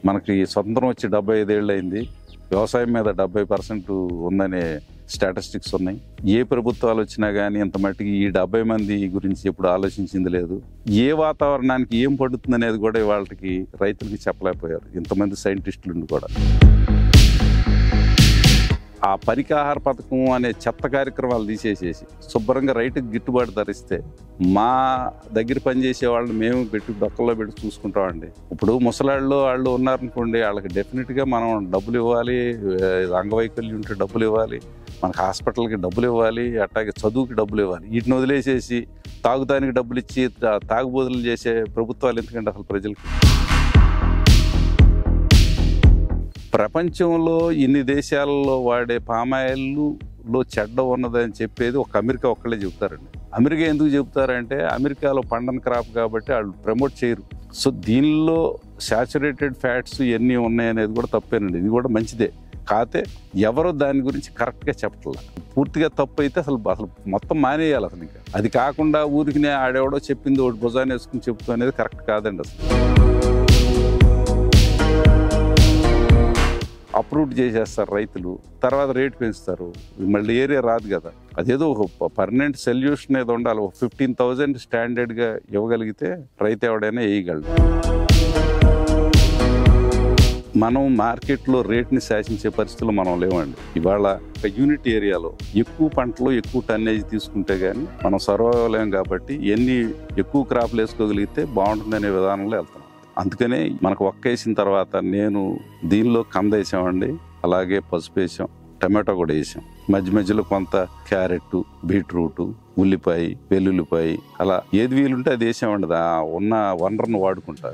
మనకి స్వతంత్రం వచ్చి డెబ్బై ఐదేళ్ళు అయింది వ్యవసాయం మీద డెబ్బై పర్సెంట్ ఉందనే స్టాటిస్టిక్స్ ఉన్నాయి ఏ ప్రభుత్వాలు వచ్చినా కానీ ఇంత మట్టికి ఈ డెబ్బై మంది గురించి ఎప్పుడు ఆలోచించింది లేదు ఏ వాతావరణానికి ఏం పడుతుంది అనేది కూడా వాళ్ళకి రైతులకి చెప్పలేకపోయారు ఇంతమంది సైంటిస్టులు ఉండి కూడా ఆ పరికాహార పథకం అనే చెత్త కార్యక్రమాలు తీసేసేసి శుభ్రంగా రైతుకి గిట్టుబాటు ధరిస్తే మా దగ్గర పనిచేసే వాళ్ళని మేము పెట్టి డొక్కల్లో పెట్టి చూసుకుంటామండి ఇప్పుడు ముసలాళ్ళు వాళ్ళు ఉన్నారనుకోండి వాళ్ళకి డెఫినెట్గా మనం డబ్బులు ఇవ్వాలి ఏ, అంగవైకల్యం ఉంటే డబ్బులు ఇవ్వాలి మనకి హాస్పిటల్కి డబ్బులు ఇవ్వాలి అట్లాగే చదువుకి డబ్బులు ఇవ్వాలి వీటిని వదిలేసేసి తాగుతానికి డబ్బులు ఇచ్చి తా- తాగుబోతులు చేసే ప్రభుత్వాలు ఎందుకంటే అసలు ప్రజలకి ప్రపంచంలో ఇన్ని దేశాలలో వాడే పామాయిల్లో చెడ్డ ఉన్నదని చెప్పేది ఒక అమెరికా ఒక్కళ్ళే చెబుతారండి అమెరికా ఎందుకు చెబుతారంటే అమెరికాలో పండని క్రాప్ కాబట్టి వాళ్ళు ప్రమోట్ చేయరు సో దీనిలో శాచురేటెడ్ ఫ్యాట్స్ ఎన్ని ఉన్నాయనేది కూడా తప్పేనండి ఇది కూడా మంచిదే కాతే ఎవరో దాని గురించి కరెక్ట్గా చెప్పట్లా పూర్తిగా తప్పు అయితే అసలు అసలు మొత్తం మానేయాలి అసలు ఇంకా అది కాకుండా ఊరికినే ఆడెవడో చెప్పింది ఒకటి భుజాన్ని వేసుకుని చెప్తూ అనేది కరెక్ట్ కాదండి అసలు అప్రూవ్ చేసేస్తారు రైతులు తర్వాత రేట్ పెంచుతారు మళ్ళీ ఏరియా రాదు కదా అదేదో ఒక పర్మనెంట్ సొల్యూషన్ ఏదో ఉండాలి ఒక ఫిఫ్టీన్ థౌజండ్ స్టాండర్డ్గా ఇవ్వగలిగితే రైతు ఎవడైనా వేయగలడు మనం మార్కెట్లో రేట్ని శాసించే పరిస్థితుల్లో మనం లేవండి ఇవాళ ఒక యూనిట్ ఏరియాలో ఎక్కువ పంటలు ఎక్కువ టన్నేజ్ తీసుకుంటే కానీ మనం సర్వలేం కాబట్టి ఎన్ని ఎక్కువ క్రాప్లు వేసుకోగలిగితే బాగుంటుందనే విధానంలో వెళ్తాం అందుకనే మనకు ఒక్క వేసిన తర్వాత నేను దీనిలో కంద వేసామండి అలాగే పసుపు వేసాం టమాటో కూడా వేసాం మధ్య మధ్యలో కొంత క్యారెట్ బీట్రూట్ ఉల్లిపాయ వెల్లుల్లిపాయ అలా ఏది వీలుంటే అది వేసామండి ఆ ఉన్న వనరును వాడుకుంటా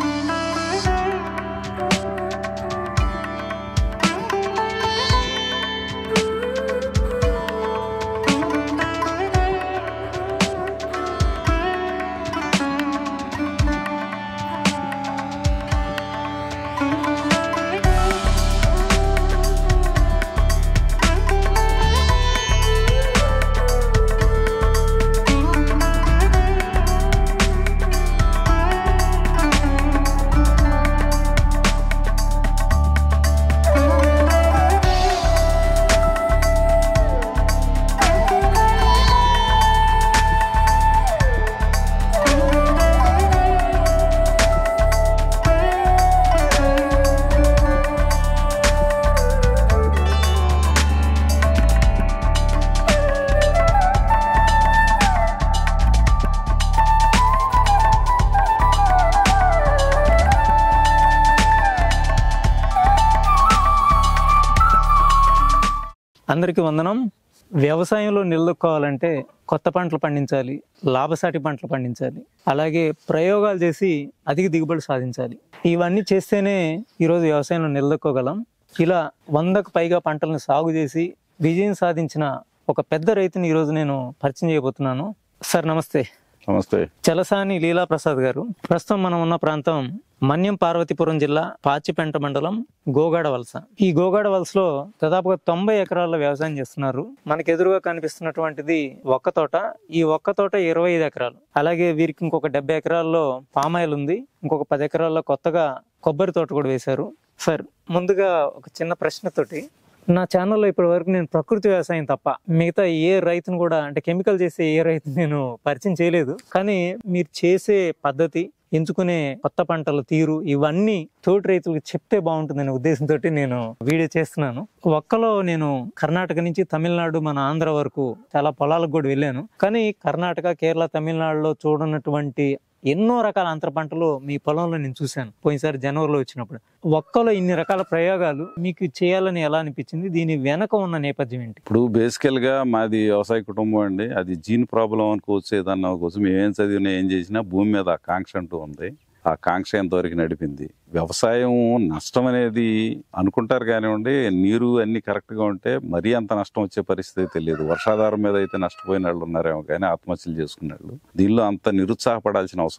అందరికీ వందనం వ్యవసాయంలో నిలదొక్కోవాలంటే కొత్త పంటలు పండించాలి లాభసాటి పంటలు పండించాలి అలాగే ప్రయోగాలు చేసి అధిక దిగుబడి సాధించాలి ఇవన్నీ చేస్తేనే ఈరోజు వ్యవసాయంలో నిలదొక్కోగలం ఇలా వందకు పైగా పంటలను సాగు చేసి విజయం సాధించిన ఒక పెద్ద రైతుని ఈరోజు నేను పరిచయం చేయబోతున్నాను సార్ నమస్తే నమస్తే చలసాని లీలా ప్రసాద్ గారు ప్రస్తుతం మనం ఉన్న ప్రాంతం మన్యం పార్వతీపురం జిల్లా పాచిపెంట మండలం గోగాడ వలస ఈ గోగాడ వలసలో దాదాపుగా తొంభై ఎకరాల వ్యవసాయం చేస్తున్నారు మనకు ఎదురుగా కనిపిస్తున్నటువంటిది ఒక్క తోట ఈ ఒక్క తోట ఇరవై ఐదు ఎకరాలు అలాగే వీరికి ఇంకొక డెబ్బై ఎకరాల్లో పామాయిల్ ఉంది ఇంకొక పది ఎకరాల్లో కొత్తగా కొబ్బరి తోట కూడా వేశారు సార్ ముందుగా ఒక చిన్న ప్రశ్నతోటి నా ఛానల్లో ఇప్పటి వరకు నేను ప్రకృతి వ్యవసాయం తప్ప మిగతా ఏ రైతును కూడా అంటే కెమికల్ చేసే ఏ రైతు నేను పరిచయం చేయలేదు కానీ మీరు చేసే పద్ధతి ఎంచుకునే కొత్త పంటల తీరు ఇవన్నీ తోటి రైతులకు చెప్తే బాగుంటుందనే ఉద్దేశంతో నేను వీడియో చేస్తున్నాను ఒక్కలో నేను కర్ణాటక నుంచి తమిళనాడు మన ఆంధ్ర వరకు చాలా పొలాలకు కూడా వెళ్ళాను కానీ కర్ణాటక కేరళ తమిళనాడులో చూడనటువంటి ఎన్నో రకాల అంతర పంటలు మీ పొలంలో నేను చూశాను పోయినసారి జనవరిలో వచ్చినప్పుడు ఒక్కలో ఇన్ని రకాల ప్రయోగాలు మీకు చేయాలని ఎలా అనిపించింది దీని వెనక ఉన్న నేపథ్యం ఏంటి ఇప్పుడు బేసికల్గా మాది వ్యవసాయ కుటుంబం అండి అది జీన్ ప్రాబ్లం అనుకోవచ్చు ఏదన్నా కోసం ఏం చదివినా ఏం చేసినా భూమి మీద ఆ కాంక్ష అంటూ ఉంది ఆ కాంక్ష ఎంతవరకు నడిపింది వ్యవసాయం నష్టం అనేది అనుకుంటారు కానివ్వండి నీరు అన్ని కరెక్ట్గా ఉంటే మరీ అంత నష్టం వచ్చే పరిస్థితి అయితే లేదు వర్షాధారం మీద అయితే నష్టపోయిన వాళ్ళు ఉన్నారేమో కానీ ఆత్మహత్యలు చేసుకున్న వాళ్ళు దీనిలో అంత నిరుత్సాహపడాల్సిన అవసరం లేదు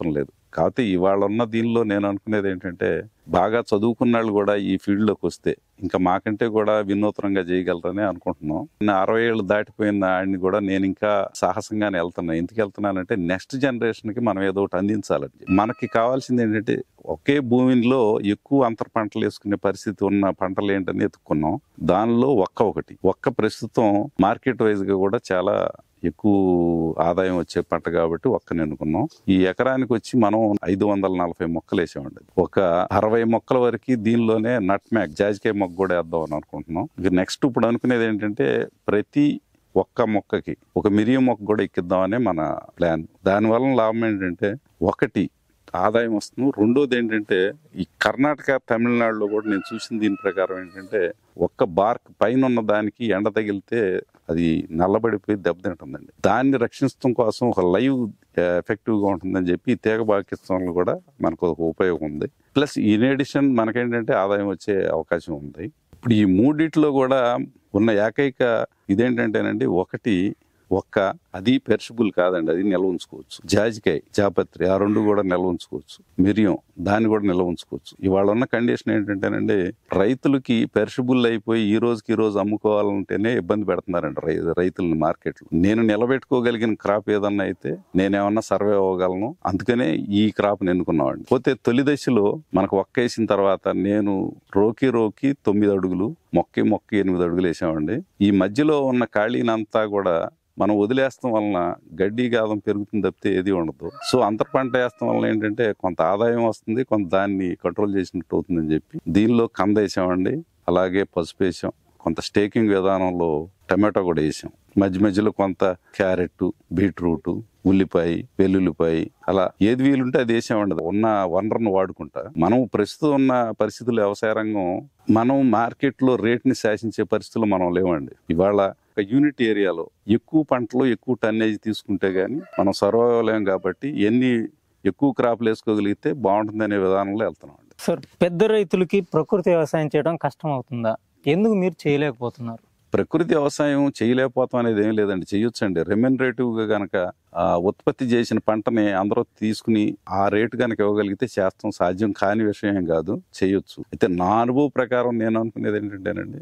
కాకపోతే ఇవాళ ఉన్న దీనిలో నేను అనుకునేది ఏంటంటే బాగా చదువుకున్న వాళ్ళు కూడా ఈ ఫీల్డ్ లోకి వస్తే ఇంకా మాకంటే కూడా వినూత్నంగా చేయగలరని అనుకుంటున్నాం నా అరవై ఏళ్ళు దాటిపోయిన ఆడిని కూడా నేను ఇంకా సాహసంగానే వెళ్తున్నా ఎందుకు వెళ్తున్నానంటే నెక్స్ట్ జనరేషన్ కి మనం ఏదో ఒకటి అందించాలండి మనకి కావాల్సింది ఏంటంటే ఒకే భూమిలో ఎక్కువ అంతర పంటలు వేసుకునే పరిస్థితి ఉన్న పంటలు ఏంటని ఎత్తుకున్నాం దానిలో ఒక్క ఒకటి ఒక్క ప్రస్తుతం మార్కెట్ వైజ్ గా కూడా చాలా ఎక్కువ ఆదాయం వచ్చే పంట కాబట్టి ఒక్కని ఎన్నుకున్నాం ఈ ఎకరానికి వచ్చి మనం ఐదు వందల నలభై మొక్కలు వేసామండి ఒక అరవై మొక్కల వరకు దీనిలోనే నట్ మ్యాక్ జాజికాయ మొక్క కూడా వేద్దాం అని అనుకుంటున్నాం ఇక నెక్స్ట్ ఇప్పుడు అనుకునేది ఏంటంటే ప్రతి ఒక్క మొక్కకి ఒక మిరియం మొక్క కూడా ఎక్కిద్దామనే మన ప్లాన్ దానివల్ల లాభం ఏంటంటే ఒకటి ఆదాయం వస్తుంది రెండోది ఏంటంటే ఈ కర్ణాటక తమిళనాడులో కూడా నేను చూసిన దీని ప్రకారం ఏంటంటే ఒక్క బార్క్ పైన ఉన్న దానికి ఎండ తగిలితే అది నల్లబడిపోయి దెబ్బతింటుందండి దాన్ని రక్షించడం కోసం ఒక లైవ్ ఎఫెక్టివ్ గా ఉంటుందని చెప్పి ఈ తీగ బాకిస్తంలో కూడా మనకు ఒక ఉపయోగం ఉంది ప్లస్ ఇన్ ఎడిషన్ మనకేంటంటే ఆదాయం వచ్చే అవకాశం ఉంది ఇప్పుడు ఈ మూడిట్లో కూడా ఉన్న ఏకైక ఇదేంటంటేనండి ఒకటి ఒక్క అది పెర్షబుల్ కాదండి అది నిల్వ ఉంచుకోవచ్చు జాజికాయ జాపత్రి ఆ రెండు కూడా నిల్వ ఉంచుకోవచ్చు మిరియం దాన్ని కూడా నిల్వ ఉంచుకోవచ్చు ఇవాళ ఉన్న కండిషన్ ఏంటంటేనండి రైతులకి పెర్షబుల్ అయిపోయి ఈ రోజుకి ఈ రోజు అమ్ముకోవాలంటేనే ఇబ్బంది పెడుతున్నారండి రై రైతులని మార్కెట్లో నేను నిలబెట్టుకోగలిగిన క్రాప్ ఏదన్నా అయితే నేనేమన్నా సర్వే అవ్వగలను అందుకనే ఈ క్రాప్ ఎన్నుకున్నామండి పోతే తొలి దశలో మనకు ఒక్క వేసిన తర్వాత నేను రోకి రోకి తొమ్మిది అడుగులు మొక్కి మొక్కి ఎనిమిది అడుగులు వేసామండి ఈ మధ్యలో ఉన్న ఖాళీనంతా కూడా మనం వదిలేస్తాం వలన గడ్డి గాదం పెరుగుతుంది తప్పితే ఏది ఉండదు సో అంతర పంట వేస్తాం వలన ఏంటంటే కొంత ఆదాయం వస్తుంది కొంత దాన్ని కంట్రోల్ చేసినట్టు అవుతుందని చెప్పి దీనిలో కంద వేసామండి అలాగే పసుపు వేసాం కొంత స్టేకింగ్ విధానంలో టమాటో కూడా వేసాం మధ్య మధ్యలో కొంత క్యారెట్ బీట్రూట్ ఉల్లిపాయ వెల్లుల్లిపాయ అలా ఏది వీలుంటే అది వేసామండి ఉన్న వనరును వాడుకుంటా మనం ప్రస్తుతం ఉన్న పరిస్థితుల్లో వ్యవసాయ రంగం మనం మార్కెట్ లో రేట్ ని శాసించే పరిస్థితులు మనం లేవండి ఇవాళ ఒక యూనిట్ ఏరియాలో ఎక్కువ పంటలు ఎక్కువ టన్నేజ్ తీసుకుంటే గానీ మనం సర్వైవ్ కాబట్టి ఎన్ని ఎక్కువ క్రాప్లు వేసుకోగలిగితే బాగుంటుందనే విధానంలో వెళ్తున్నాం అండి సార్ పెద్ద రైతులకి ప్రకృతి వ్యవసాయం చేయడం కష్టం అవుతుందా ఎందుకు మీరు చేయలేకపోతున్నారు ప్రకృతి వ్యవసాయం చేయలేకపోతాం అనేది ఏం లేదండి చేయొచ్చండి రెమ్యునరేటివ్ గా గనక ఆ, ఉత్పత్తి చేసిన పంటని అందరూ తీసుకుని ఆ రేటు గనక ఇవ్వగలిగితే చేస్తాం సాధ్యం కాని విషయం ఏం కాదు చేయొచ్చు అయితే నా అనుభవ ప్రకారం నేను అనుకునేది ఏంటంటేనండి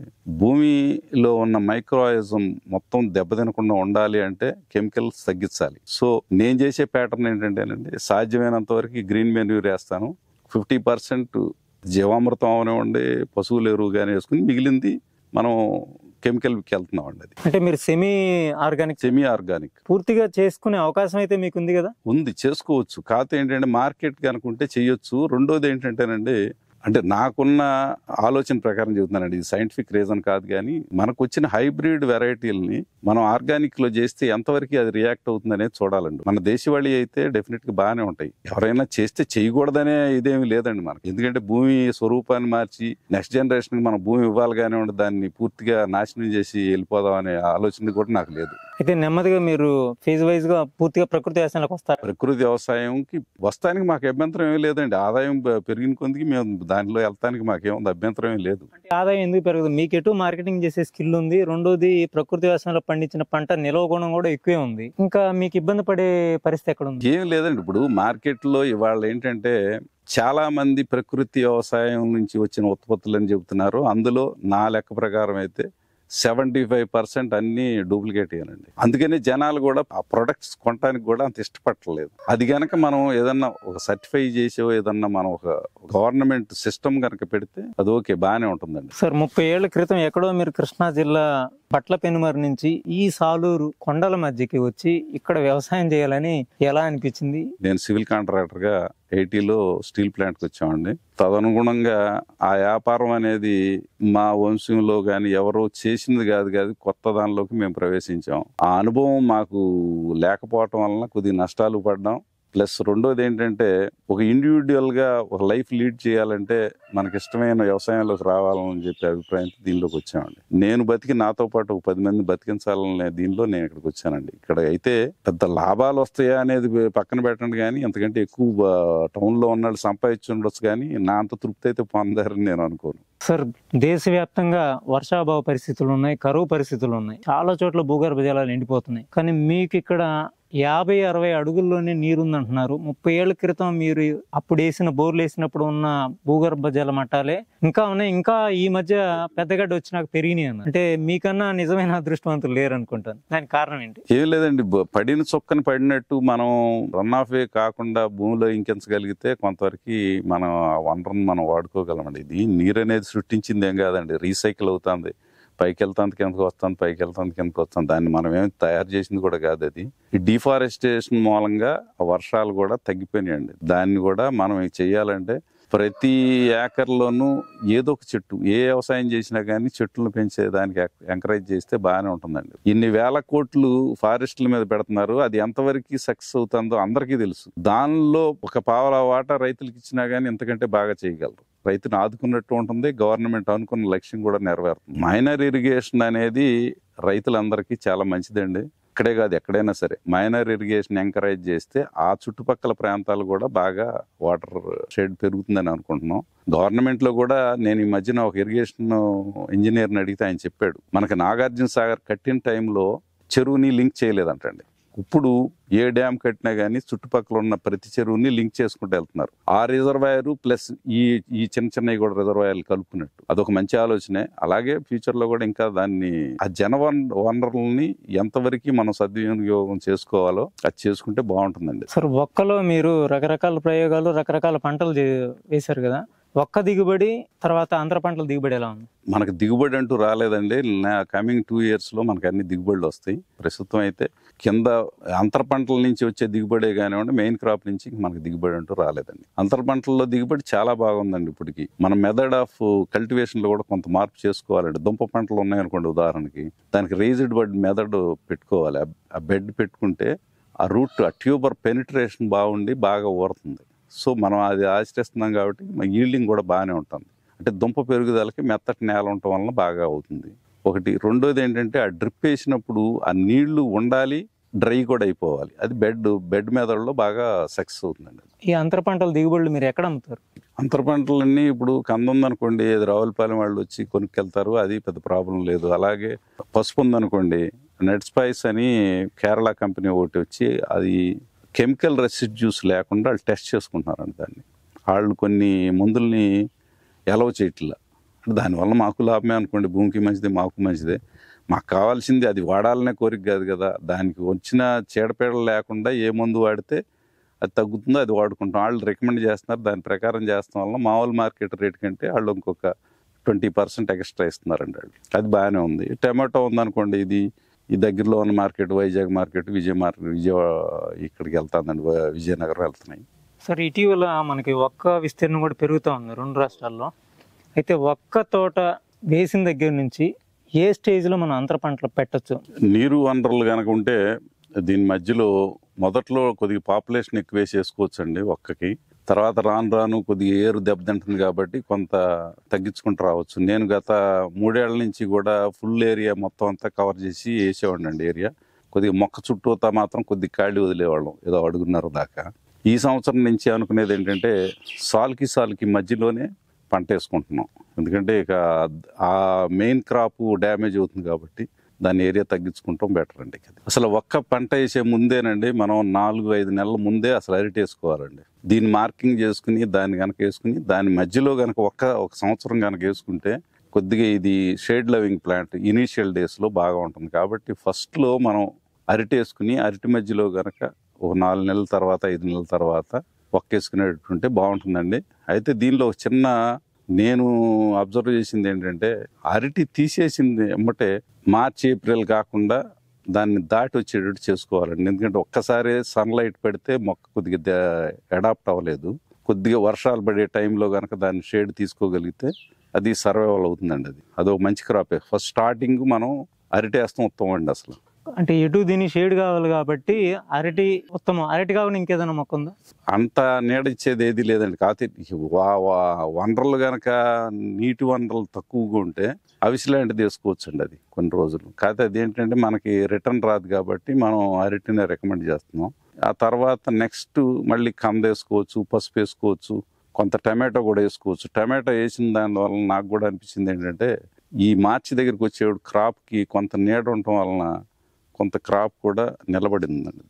భూమిలో ఉన్న మైక్రోయిజం మొత్తం దెబ్బతినకుండా ఉండాలి అంటే కెమికల్స్ తగ్గించాలి సో నేను చేసే ప్యాటర్న్ ఏంటంటేనండి సాధ్యమైనంత వరకు గ్రీన్ మెన్యూర్ వేస్తాను ఫిఫ్టీ పర్సెంట్ జీవామృతం అవనివ్వండి పశువుల ఎరువు కానీ వేసుకుని మిగిలింది మనం కెమికల్కి వెళ్తున్నాం అండి అది అంటే మీరు సెమీ ఆర్గానిక్ సెమీ ఆర్గానిక్ పూర్తిగా చేసుకునే అవకాశం అయితే మీకు ఉంది కదా ఉంది చేసుకోవచ్చు కాకపోతే ఏంటంటే మార్కెట్ కనుకుంటే చేయొచ్చు రెండోది ఏంటంటేనండి అంటే నాకున్న ఆలోచన ప్రకారం చెబుతున్నానండి ఇది సైంటిఫిక్ రీజన్ కాదు కానీ మనకు వచ్చిన హైబ్రిడ్ వెరైటీలని మనం ఆర్గానిక్ లో చేస్తే ఎంతవరకు అది రియాక్ట్ అవుతుంది అనేది చూడాలండి మన దేశవాళీ అయితే డెఫినెట్ గా బాగానే ఉంటాయి ఎవరైనా చేస్తే చేయకూడదనే ఇదేమి లేదండి మనకి ఎందుకంటే భూమి స్వరూపాన్ని మార్చి నెక్స్ట్ జనరేషన్ కి మన భూమి ఇవ్వాలి కానివ్వండి దాన్ని పూర్తిగా నాశనం చేసి వెళ్ళిపోదాం అనే ఆలోచన కూడా నాకు లేదు అయితే నెమ్మదిగా మీరు ఫేజ్ వైజ్ గా పూర్తిగా ప్రకృతి వ్యవసాయంలోకి వస్తారు ప్రకృతి వ్యవసాయంకి వస్తానికి మాకు అభ్యంతరం ఏమీ లేదండి ఆదాయం పె- పెరిగిన కొద్దికి మేము దానిలో వెళ్తానికి మాకేముంది అభ్యంతరం ఏం లేదు అంటే ఆదాయం ఎందుకు పెరగదు మీకు ఎటు మార్కెటింగ్ చేసే స్కిల్ ఉంది రెండోది ప్రకృతి వ్యవసాయంలో పండించిన పంట నిల్వ గుణం కూడా ఎక్కువే ఉంది ఇంకా మీకు ఇబ్బంది పడే పరిస్థితి ఎక్కడ ఉంది ఏం లేదండి ఇప్పుడు మార్కెట్లో ఇవాళ ఏంటంటే చాలా మంది ప్రకృతి వ్యవసాయం నుంచి వచ్చిన ఉత్పత్తులు అని చెబుతున్నారు అందులో నా లెక్క ప్రకారం అయితే సెవెంటీ ఫైవ్ పర్సెంట్ అన్ని డూప్లికేట్ అయ్యానండి అందుకని జనాలు కూడా ఆ ప్రొడక్ట్స్ కొనడానికి కూడా అంత ఇష్టపడలేదు అది గనక మనం ఏదన్నా ఒక సర్టిఫై చేసో ఏదన్నా మనం ఒక గవర్నమెంట్ సిస్టమ్ కనుక పెడితే అది ఓకే బాగానే ఉంటుందండి సార్ ముప్పై ఏళ్ల క్రితం ఎక్కడో మీరు కృష్ణా జిల్లా పట్ల పెనుమరి నుంచి ఈ సాలూరు కొండల మధ్యకి వచ్చి ఇక్కడ వ్యవసాయం చేయాలని ఎలా అనిపించింది నేను సివిల్ కాంట్రాక్టర్ గా ఎయిటీలో స్టీల్ ప్లాంట్కి వచ్చామండి తదనుగుణంగా ఆ వ్యాపారం అనేది మా వంశంలో కానీ ఎవరో చేసింది కాదు కాదు కొత్త దానిలోకి మేము ప్రవేశించాం ఆ అనుభవం మాకు లేకపోవటం వలన కొద్ది నష్టాలు పడ్డాం ప్లస్ రెండోది ఏంటంటే ఒక ఇండివిజువల్ గా ఒక లైఫ్ లీడ్ చేయాలంటే మనకి ఇష్టమైన వ్యవసాయంలోకి రావాలని చెప్పి అభిప్రాయంతో దీనిలోకి వచ్చామండి నేను బతికి నాతో పాటు ఒక పది మంది బతికించాలనే దీనిలో నేను ఇక్కడికి వచ్చానండి ఇక్కడ అయితే పెద్ద లాభాలు వస్తాయా అనేది పక్కన పెట్టండి కానీ ఎంతకంటే ఎక్కువ టౌన్ లో ఉన్నాళ్ళు సంపాదించి ఉండొచ్చు కానీ నా అంత తృప్తి అయితే పొందారని నేను అనుకోను సార్ దేశవ్యాప్తంగా వర్షాభావ పరిస్థితులు ఉన్నాయి కరువు పరిస్థితులు ఉన్నాయి చాలా చోట్ల భూగర్భ జలాలు ఎండిపోతున్నాయి కానీ మీకు ఇక్కడ యాభై అరవై అడుగుల్లోనే నీరు ఉందంటున్నారు ముప్పై ఏళ్ల క్రితం మీరు అప్పుడు వేసిన బోర్లు వేసినప్పుడు ఉన్న భూగర్భ జల మట్టాలే ఇంకా ఉన్నాయి ఇంకా ఈ మధ్య పెద్దగడ్డ వచ్చినాక పెరిగినాయి అన్న అంటే మీకన్నా నిజమైన అదృష్టవంతులు లేరు అనుకుంటాను దానికి కారణం ఏంటి ఏం లేదండి బ- పడిన చొక్కని పడినట్టు మనం రన్ ఆఫ్ వే కాకుండా భూమిలో ఇంకించగలిగితే కొంతవరకు మనం ఆ వనరును మనం వాడుకోగలమండి ఇది నీరు అనేది సృష్టించింది ఏం కాదండి రీసైకిల్ అవుతుంది పైకి వెళ్తాంత కిందకి వస్తుంది పైకి వెళ్తాంత కిందకి వస్తుంది దాన్ని మనం ఏమి తయారు చేసింది కూడా కాదు అది ఈ డిఫారెస్టేషన్ మూలంగా ఆ వర్షాలు కూడా తగ్గిపోయినాయండి దాన్ని కూడా మనం ఇవి చేయాలంటే ప్రతి ఏకర్లోనూ ఏదో ఒక చెట్టు ఏ వ్యవసాయం చేసినా కానీ చెట్లను పెంచేదానికి ఎంకరేజ్ చేస్తే బాగానే ఉంటుందండి ఇన్ని వేల కోట్లు ఫారెస్ట్ల మీద పెడుతున్నారు అది ఎంతవరకు సక్సెస్ అవుతుందో అందరికీ తెలుసు దానిలో ఒక పావలా వాటా రైతులకు ఇచ్చినా కానీ ఇంతకంటే బాగా చేయగలరు రైతుని ఆదుకున్నట్టు ఉంటుంది గవర్నమెంట్ అనుకున్న లక్ష్యం కూడా నెరవేరుతుంది మైనర్ ఇరిగేషన్ అనేది రైతులందరికీ చాలా మంచిదండి ఇక్కడే కాదు ఎక్కడైనా సరే మైనర్ ఇరిగేషన్ ఎంకరేజ్ చేస్తే ఆ చుట్టుపక్కల ప్రాంతాలు కూడా బాగా వాటర్ షెడ్ పెరుగుతుందని అనుకుంటున్నాం గవర్నమెంట్ లో కూడా నేను ఈ మధ్యన ఒక ఇరిగేషన్ ఇంజనీర్ని అడిగితే ఆయన చెప్పాడు మనకి నాగార్జున సాగర్ కట్టిన టైంలో చెరువుని లింక్ చేయలేదంటండి ఇప్పుడు ఏ డ్యామ్ కట్టినా కానీ చుట్టుపక్కల ఉన్న ప్రతి చెరువుని లింక్ చేసుకుంటూ వెళ్తున్నారు ఆ రిజర్వాయర్ ప్లస్ ఈ ఈ చిన్న చిన్నవి కూడా రిజర్వాయర్లు కలుపుకున్నట్టు అదొక మంచి ఆలోచనే అలాగే ఫ్యూచర్ లో కూడా ఇంకా దాన్ని ఆ జన వన్- వనరుల్ని ఎంతవరకు మనం సద్వినియోగం చేసుకోవాలో అది చేసుకుంటే బాగుంటుందండి సార్ ఒక్కలో మీరు రకరకాల ప్రయోగాలు రకరకాల పంటలు చే- వేశారు కదా ఒక్క దిగుబడి తర్వాత అంతర పంటల దిగుబడి ఎలా ఉంది మనకు దిగుబడి అంటూ రాలేదండి కమింగ్ టూ ఇయర్స్ లో మనకు అన్ని దిగుబడులు వస్తాయి ప్రస్తుతం అయితే కింద అంతర పంటల నుంచి వచ్చే దిగుబడే కానివ్వండి మెయిన్ క్రాప్ నుంచి మనకు దిగుబడి అంటూ రాలేదండి అంతర పంటల్లో దిగుబడి చాలా బాగుందండి ఇప్పటికి మన మెథడ్ ఆఫ్ కల్టివేషన్ లో కూడా కొంత మార్పు చేసుకోవాలండి దుంప పంటలు ఉన్నాయనుకోండి ఉదాహరణకి దానికి రేజ్డ్ బెడ్ మెథడ్ పెట్టుకోవాలి ఆ- ఆ బెడ్ పెట్టుకుంటే ఆ రూట్ ఆ ట్యూబర్ పెనిట్రేషన్ బాగుండి బాగా ఊరుతుంది సో మనం అది ఆచరిస్తున్నాం కాబట్టి ఈల్డింగ్ కూడా బాగానే ఉంటుంది అంటే దుంప పెరుగుదలకి మెత్తటి నేల ఉండటం వలన బాగా అవుతుంది ఒకటి రెండోది ఏంటంటే ఆ డ్రిప్ వేసినప్పుడు ఆ నీళ్లు ఉండాలి డ్రై కూడా అయిపోవాలి అది బెడ్ బెడ్ మెథడ్లో బాగా సక్సెస్ అవుతుందండి ఈ అంతర పంటల దిగుబడులు మీరు ఎక్కడ అమ్ముతారు అంతర పంటలన్నీ ఇప్పుడు కంద ఉందనుకోండి ఏది రావులపాలెం వాళ్ళు వచ్చి కొనుక్కెళ్తారు అది పెద్ద ప్రాబ్లం లేదు అలాగే పసుపు ఉందనుకోండి నెట్ స్పైస్ అని కేరళ కంపెనీ ఒకటి వచ్చి అది కెమికల్ రెసిడ్యూస్ లేకుండా వాళ్ళు టెస్ట్ చేసుకుంటున్నారండి దాన్ని వాళ్ళు కొన్ని మందుల్ని ఎలవ చేయట్లా దానివల్ల మాకు లాభమే అనుకోండి భూమికి మంచిదే మాకు మంచిదే మాకు కావాల్సింది అది వాడాలనే కోరిక కాదు కదా దానికి వచ్చిన చీడపీడలు లేకుండా ఏ మందు వాడితే అది తగ్గుతుందో అది వాడుకుంటాం వాళ్ళు రికమెండ్ చేస్తున్నారు దాని ప్రకారం చేస్తాం వల్ల మామూలు మార్కెట్ రేట్ కంటే వాళ్ళు ఇంకొక ట్వంటీ పర్సెంట్ ఎక్స్ట్రా ఇస్తున్నారండి వాళ్ళు అది బాగానే ఉంది టమాటో ఉందనుకోండి ఇది ఈ దగ్గరలో ఉన్న market Vizag market Vijaya market Vijaya ఇక్కడికి వెళ్తానండి వ- విజయనగరం వెళ్తున్నాయి సార్ ఇటీవల మనకి ఒక్క విస్తీర్ణం కూడా పెరుగుతూ ఉంది రెండు రాష్ట్రాల్లో అయితే ఒక్క తోట వేసిన దగ్గర నుంచి ఏ స్టేజ్లో మనం అంతర పంటలు పెట్టొచ్చు నీరు వనరులు కనుక ఉంటే దీని మధ్యలో మొదట్లో కొద్దిగా పాపులేషన్ ఎక్కువ వేసేసుకోవచ్చు అండి ఒక్కకి తర్వాత రాను రాను కొద్దిగా ఏరు దెబ్బతింటుంది కాబట్టి కొంత తగ్గించుకుంటూ రావచ్చు నేను గత మూడేళ్ల నుంచి కూడా ఫుల్ ఏరియా మొత్తం అంతా కవర్ చేసి వేసేవాడిని అండి ఏరియా కొద్దిగా మొక్క చుట్టూతా మాత్రం కొద్దిగా ఖాళీ వదిలేవాళ్ళం ఏదో అడుగున్నర దాకా ఈ సంవత్సరం నుంచి అనుకునేది ఏంటంటే సాల్కి సాల్కి మధ్యలోనే పంట వేసుకుంటున్నాం ఎందుకంటే ఇక ఆ మెయిన్ క్రాప్ డ్యామేజ్ అవుతుంది కాబట్టి దాని ఏరియా తగ్గించుకుంటాం బెటర్ అండి అసలు ఒక్క పంట వేసే ముందేనండి మనం నాలుగు ఐదు నెలల ముందే అసలు అరటి వేసుకోవాలండి దీన్ని మార్కింగ్ చేసుకుని దాన్ని కనుక వేసుకుని దాని మధ్యలో కనుక ఒక్క ఒక సంవత్సరం కనుక వేసుకుంటే కొద్దిగా ఇది షేడ్ లవింగ్ ప్లాంట్ ఇనీషియల్ డేస్లో బాగా ఉంటుంది కాబట్టి ఫస్ట్లో మనం అరటి వేసుకుని అరటి మధ్యలో కనుక ఒక నాలుగు నెలల తర్వాత ఐదు నెలల తర్వాత ఒక్కేసుకునేటట్టుంటే బాగుంటుందండి అయితే దీనిలో ఒక చిన్న నేను అబ్జర్వ్ చేసింది ఏంటంటే అరటి తీసేసింది ఎమ్మటే మార్చి ఏప్రిల్ కాకుండా దాన్ని దాటి వచ్చేటట్టు చేసుకోవాలండి ఎందుకంటే ఒక్కసారి సన్లైట్ పెడితే మొక్క కొద్దిగా అడాప్ట్ అవ్వలేదు కొద్దిగా వర్షాలు పడే టైంలో కనుక దాన్ని షేడ్ తీసుకోగలిగితే అది సర్వైవల్ అవుతుందండి అది అదొక మంచి క్రాపే ఫస్ట్ స్టార్టింగ్ మనం అరటి వేస్తాం ఉత్తమం అండి అసలు అంటే ఎటు దీని షేడ్ కావాలి కాబట్టి అరటి ఉత్తమం అరటి కాకుండా ఇంకేదైనా మొక్క ఉందా అంత నీడ ఇచ్చేది ఏది లేదండి కాకపోతే వా వా- వనరులు గనక నీటి వనరులు తక్కువగా ఉంటే అవిసి లాంటిది వేసుకోవచ్చండి అది కొన్ని రోజులు కాకపోతే అదేంటంటే మనకి రిటర్న్ రాదు కాబట్టి మనం అరటినే రికమెండ్ చేస్తున్నాం ఆ తర్వాత నెక్స్ట్ మళ్ళీ కంద వేసుకోవచ్చు పసుపు వేసుకోవచ్చు కొంత టమాటో కూడా వేసుకోవచ్చు టమాటో వేసిన దానివల్ల నాకు కూడా అనిపించింది ఏంటంటే ఈ మార్చి దగ్గరికి వచ్చేవాడు క్రాప్కి కొంత నీడ ఉండటం వలన కొంత క్రాప్ కూడా నిలబడిందండి దానికి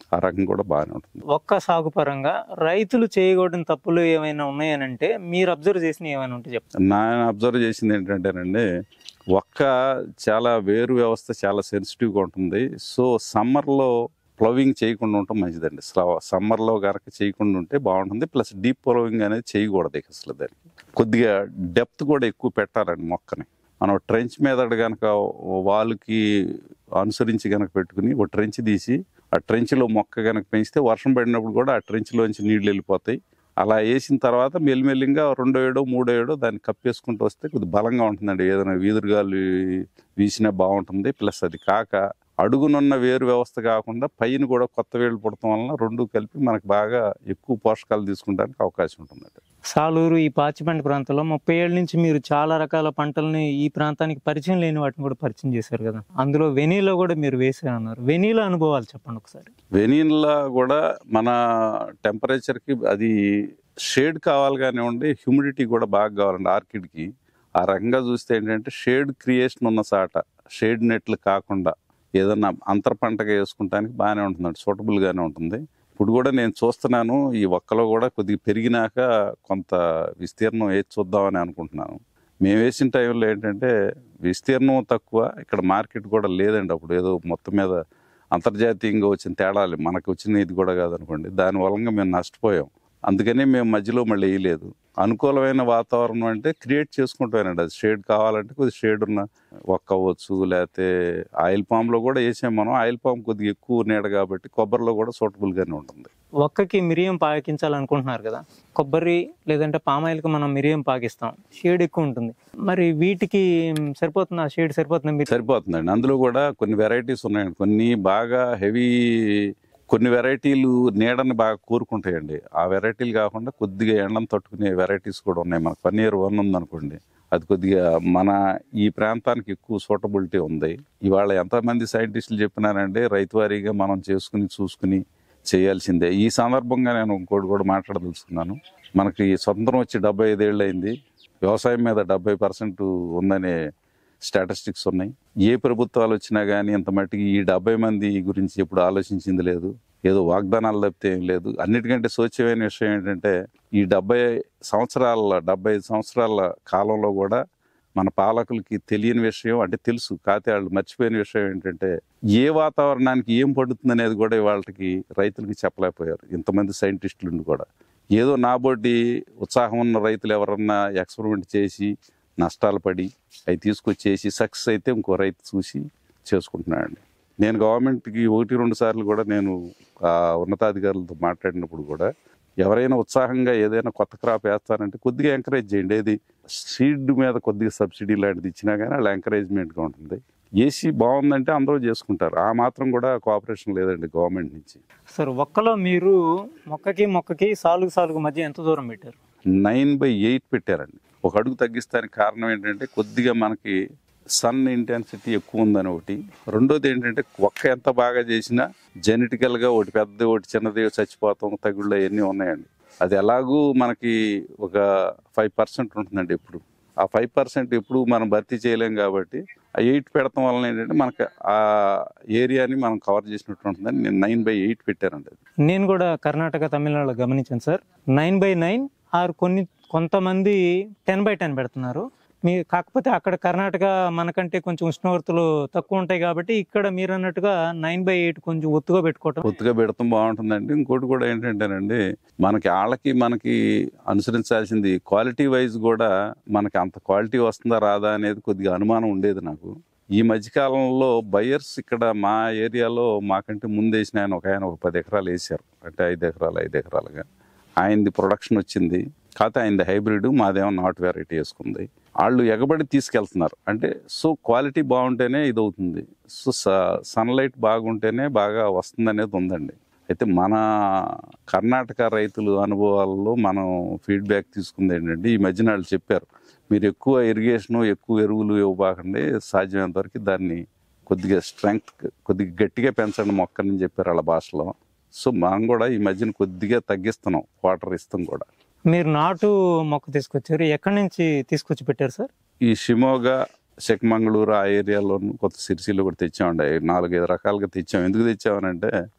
ఆ రకం కూడా బాగానే ఉంటుంది ఒక్క సాగు పరంగా రైతులు చేయకూడని తప్పులు ఏమైనా ఉన్నాయనంటే మీరు అబ్జర్వ్ చేసిన ఏమైనా ఉంటే చెప్పండి నా అబ్జర్వ్ చేసింది ఏంటంటేనండి ఒక్క చాలా వేరు వ్యవస్థ చాలా సెన్సిటివ్గా ఉంటుంది సో సమ్మర్లో ప్లవింగ్ చేయకుండా ఉండటం మంచిదండి సమ్మర్లో కనుక చేయకుండా ఉంటే బాగుంటుంది ప్లస్ డీప్ ప్లవింగ్ అనేది చేయకూడదు ఇక అసలు దానికి కొద్దిగా డెప్త్ కూడా ఎక్కువ పెట్టాలండి మొక్కని మనం ట్రెంచ్ మీద కనుక వాళ్ళకి అనుసరించి కనుక పెట్టుకుని ఒక ట్రెంచ్ తీసి ఆ ట్రెంచ్లో మొక్క కనుక పెంచితే వర్షం పడినప్పుడు కూడా ఆ ట్రెంచ్లోంచి నీళ్లు వెళ్ళిపోతాయి అలా వేసిన తర్వాత మెల్లిమెల్లిగా రెండో ఏడో మూడో ఏడో దాన్ని కప్పేసుకుంటూ వస్తే కొద్దిగా బలంగా ఉంటుందండి ఏదైనా వీధురుగాలు వీసినా బాగుంటుంది ప్లస్ అది కాక అడుగునున్న వేరు వ్యవస్థ కాకుండా పైన కూడా కొత్త వేళ్ళు పుడటం వలన రెండు కలిపి మనకు బాగా ఎక్కువ పోషకాలు తీసుకుంటానికి అవకాశం ఉంటుందండి సాలూరు ఈ పాచిపంట ప్రాంతంలో ముప్పై ఏళ్ళ నుంచి మీరు చాలా రకాల పంటల్ని ఈ ప్రాంతానికి పరిచయం లేని వాటిని కూడా పరిచయం చేశారు కదా అందులో వెనీలో కూడా మీరు వేసారన్నారు వెనీలో అనుభవాలు చెప్పండి ఒకసారి వెనీన్లా కూడా మన టెంపరేచర్కి అది షేడ్ కావాలి కానివ్వండి హ్యూమిడిటీ కూడా బాగా కావాలండి ఆర్కిడ్కి ఆ రకంగా చూస్తే ఏంటంటే షేడ్ క్రియేషన్ ఉన్న సాట షేడ్ నెట్లు కాకుండా ఏదన్నా అంతర పంటగా వేసుకుంటానికి బాగానే ఉంటుందండి సూటబుల్గానే ఉంటుంది ఇప్పుడు కూడా నేను చూస్తున్నాను ఈ ఒక్కలో కూడా కొద్దిగా పెరిగినాక కొంత విస్తీర్ణం వేసి చూద్దామని అనుకుంటున్నాను మేము వేసిన టైంలో ఏంటంటే విస్తీర్ణం తక్కువ ఇక్కడ మార్కెట్ కూడా లేదండి అప్పుడు ఏదో మొత్తం మీద అంతర్జాతీయంగా వచ్చిన తేడాలు మనకు వచ్చిన ఇది కూడా కాదనుకోండి దాని వలన మేము నష్టపోయాం అందుకని మేము మధ్యలో మళ్ళీ వేయలేదు అనుకూలమైన వాతావరణం అంటే క్రియేట్ చేసుకుంటానండి అది షేడ్ కావాలంటే కొద్దిగా షేడ్ ఉన్న ఒక్క అవ్వచ్చు లేకపోతే ఆయిల్ పామ్లో కూడా వేసాం మనం ఆయిల్ పామ్ కొద్దిగా ఎక్కువ నీడ కాబట్టి కొబ్బరిలో కూడా సూటబుల్గానే ఉంటుంది ఒక్కకి మిరియం పాకించాలనుకుంటున్నారు కదా కొబ్బరి లేదంటే పామాయిల్కి మనం మిరియం పాకిస్తాం షేడ్ ఎక్కువ ఉంటుంది మరి వీటికి సరిపోతుంది ఆ షేడ్ సరిపోతుంది మీరు సరిపోతుందండి అందులో కూడా కొన్ని వెరైటీస్ ఉన్నాయండి కొన్ని బాగా హెవీ కొన్ని వెరైటీలు నీడని బాగా కోరుకుంటాయండి ఆ వెరైటీలు కాకుండా కొద్దిగా ఎండను తట్టుకునే వెరైటీస్ కూడా ఉన్నాయి మనకు పన్నీర్ వన్ ఉందనుకోండి అది కొద్దిగా మన ఈ ప్రాంతానికి ఎక్కువ సూటబిలిటీ ఉంది ఇవాళ ఎంతమంది సైంటిస్టులు చెప్పినారంటే రైతువారీగా మనం చేసుకుని చూసుకుని చేయాల్సిందే ఈ సందర్భంగా నేను ఇంకోటి కూడా మాట్లాడదలుచుకున్నాను మనకి స్వతంత్రం వచ్చి డెబ్బై ఐదేళ్ళు అయింది వ్యవసాయం మీద డెబ్బై పర్సెంట్ ఉందనే స్టాటిస్టిక్స్ ఉన్నాయి ఏ ప్రభుత్వాలు వచ్చినా కానీ ఇంత మట్టికి ఈ డెబ్బై మంది గురించి ఎప్పుడు ఆలోచించింది లేదు ఏదో వాగ్దానాలు తప్పితే ఏం లేదు అన్నిటికంటే సోచ్యమైన విషయం ఏంటంటే ఈ డెబ్బై సంవత్సరాల డెబ్బై ఐదు సంవత్సరాల కాలంలో కూడా మన పాలకులకి తెలియని విషయం అంటే తెలుసు కాతే వాళ్ళు మర్చిపోయిన విషయం ఏంటంటే ఏ వాతావరణానికి ఏం పడుతుంది అనేది కూడా వాళ్ళకి రైతులకి చెప్పలేకపోయారు ఇంతమంది సైంటిస్టులు ఉండి కూడా ఏదో నాబోటి ఉత్సాహం ఉన్న రైతులు ఎవరన్నా ఎక్స్పెరిమెంట్ చేసి నష్టాలు పడి అవి తీసుకొచ్చేసి సక్సెస్ అయితే ఇంకో రైతు చూసి చేసుకుంటున్నాడండి నేను గవర్నమెంట్కి ఒకటి రెండు సార్లు కూడా నేను ఆ ఉన్నతాధికారులతో మాట్లాడినప్పుడు కూడా ఎవరైనా ఉత్సాహంగా ఏదైనా కొత్త క్రాప్ వేస్తానంటే కొద్దిగా ఎంకరేజ్ చేయండి ఏది సీడ్ మీద కొద్దిగా సబ్సిడీ లాంటిది ఇచ్చినా కానీ వాళ్ళ ఎంకరేజ్మెంట్గా ఉంటుంది ఏసీ బాగుందంటే అందరూ చేసుకుంటారు ఆ మాత్రం కూడా కోఆపరేషన్ లేదండి గవర్నమెంట్ నుంచి సార్ ఒక్కలో మీరు మొక్కకి మొక్కకి సాలుగు సాలుగు మధ్య ఎంత దూరం పెట్టారు నైన్ బై ఎయిట్ పెట్టారండి ఒక అడుగు తగ్గిస్తానికి కారణం ఏంటంటే కొద్దిగా మనకి సన్ ఇంటెన్సిటీ ఎక్కువ ఉందని ఒకటి రెండోది ఏంటంటే ఒక్క ఎంత బాగా చేసినా జెనెటికల్గా ఒకటి పెద్దది ఒకటి చిన్నది చచ్చిపోతాం తగుళ్ళు అవన్నీ ఉన్నాయండి అది ఎలాగూ మనకి ఒక ఫైవ్ పర్సెంట్ ఉంటుందండి ఎప్పుడు ఆ ఫైవ్ పర్సెంట్ ఎప్పుడు మనం భర్తీ చేయలేం కాబట్టి ఆ ఎయిట్ పెడతాం వలన ఏంటంటే మనకి ఆ ఏరియాని మనం కవర్ చేసినట్టు ఉంటుందని నేను నైన్ బై ఎయిట్ పెట్టానండి అది నేను కూడా కర్ణాటక తమిళనాడులో గమనించాను sir nine by nine or కొన్ని కొంతమంది టెన్ బై టెన్ పెడుతున్నారు మీ కాకపోతే అక్కడ కర్ణాటక మనకంటే కొంచెం ఉష్ణోగ్రతలు తక్కువ ఉంటాయి కాబట్టి ఇక్కడ మీరు అన్నట్టుగా నైన్ బై ఎయిట్ కొంచెం ఒత్తుగా పెట్టుకోవటం కొత్తగా పెడతాం బాగుంటుందండి ఇంకోటి కూడా ఏంటంటేనండి మనకి వాళ్ళకి మనకి అనుసరించాల్సింది క్వాలిటీ వైజ్ కూడా మనకి అంత క్వాలిటీ వస్తుందా రాదా అనేది కొద్దిగా అనుమానం ఉండేది నాకు ఈ మధ్యకాలంలో బయర్స్ ఇక్కడ మా ఏరియాలో మాకంటే ముందు వేసిన ఆయన ఒక ఆయన ఒక పది ఎకరాలు వేసారు అంటే ఐదు ఎకరాలు ఐదు ఎకరాలుగా ఆయనది ప్రొడక్షన్ వచ్చింది కాకపోతే ఆయనది హైబ్రిడ్ మాదేమో నాట్ వెరైటీ వేసుకుంది వాళ్ళు ఎగబడి తీసుకెళ్తున్నారు అంటే సో క్వాలిటీ బాగుంటేనే ఇది అవుతుంది సో సన్లైట్ బాగుంటేనే బాగా వస్తుంది అనేది ఉందండి అయితే మన కర్ణాటక రైతులు అనుభవాల్లో మనం ఫీడ్బ్యాక్ తీసుకుంది ఏంటంటే ఈ మధ్యన వాళ్ళు చెప్పారు మీరు ఎక్కువ ఇరిగేషన్ ఎక్కువ ఎరువులు ఇవ్వబాకండి సాధ్యమైనంత వరకు దాన్ని కొద్దిగా స్ట్రెంగ్త్ కొద్దిగా గట్టిగా పెంచండి మొక్కని చెప్పారు వాళ్ళ భాషలో సో మనం కూడా ఈ మధ్యన కొద్దిగా తగ్గిస్తున్నాం వాటర్ ఇస్తాం కూడా మీరు నాటు మొక్క తీసుకొచ్చారు ఎక్కడి నుంచి తీసుకొచ్చి పెట్టారు సార్ ఈ షిమోగా చిక్కమంగళూరు ఆ ఏరియాలో కొత్త సిరిసిలో కూడా తెచ్చామండి నాలుగైదు రకాలుగా తెచ్చాం ఎందుకు తెచ్చామనంటే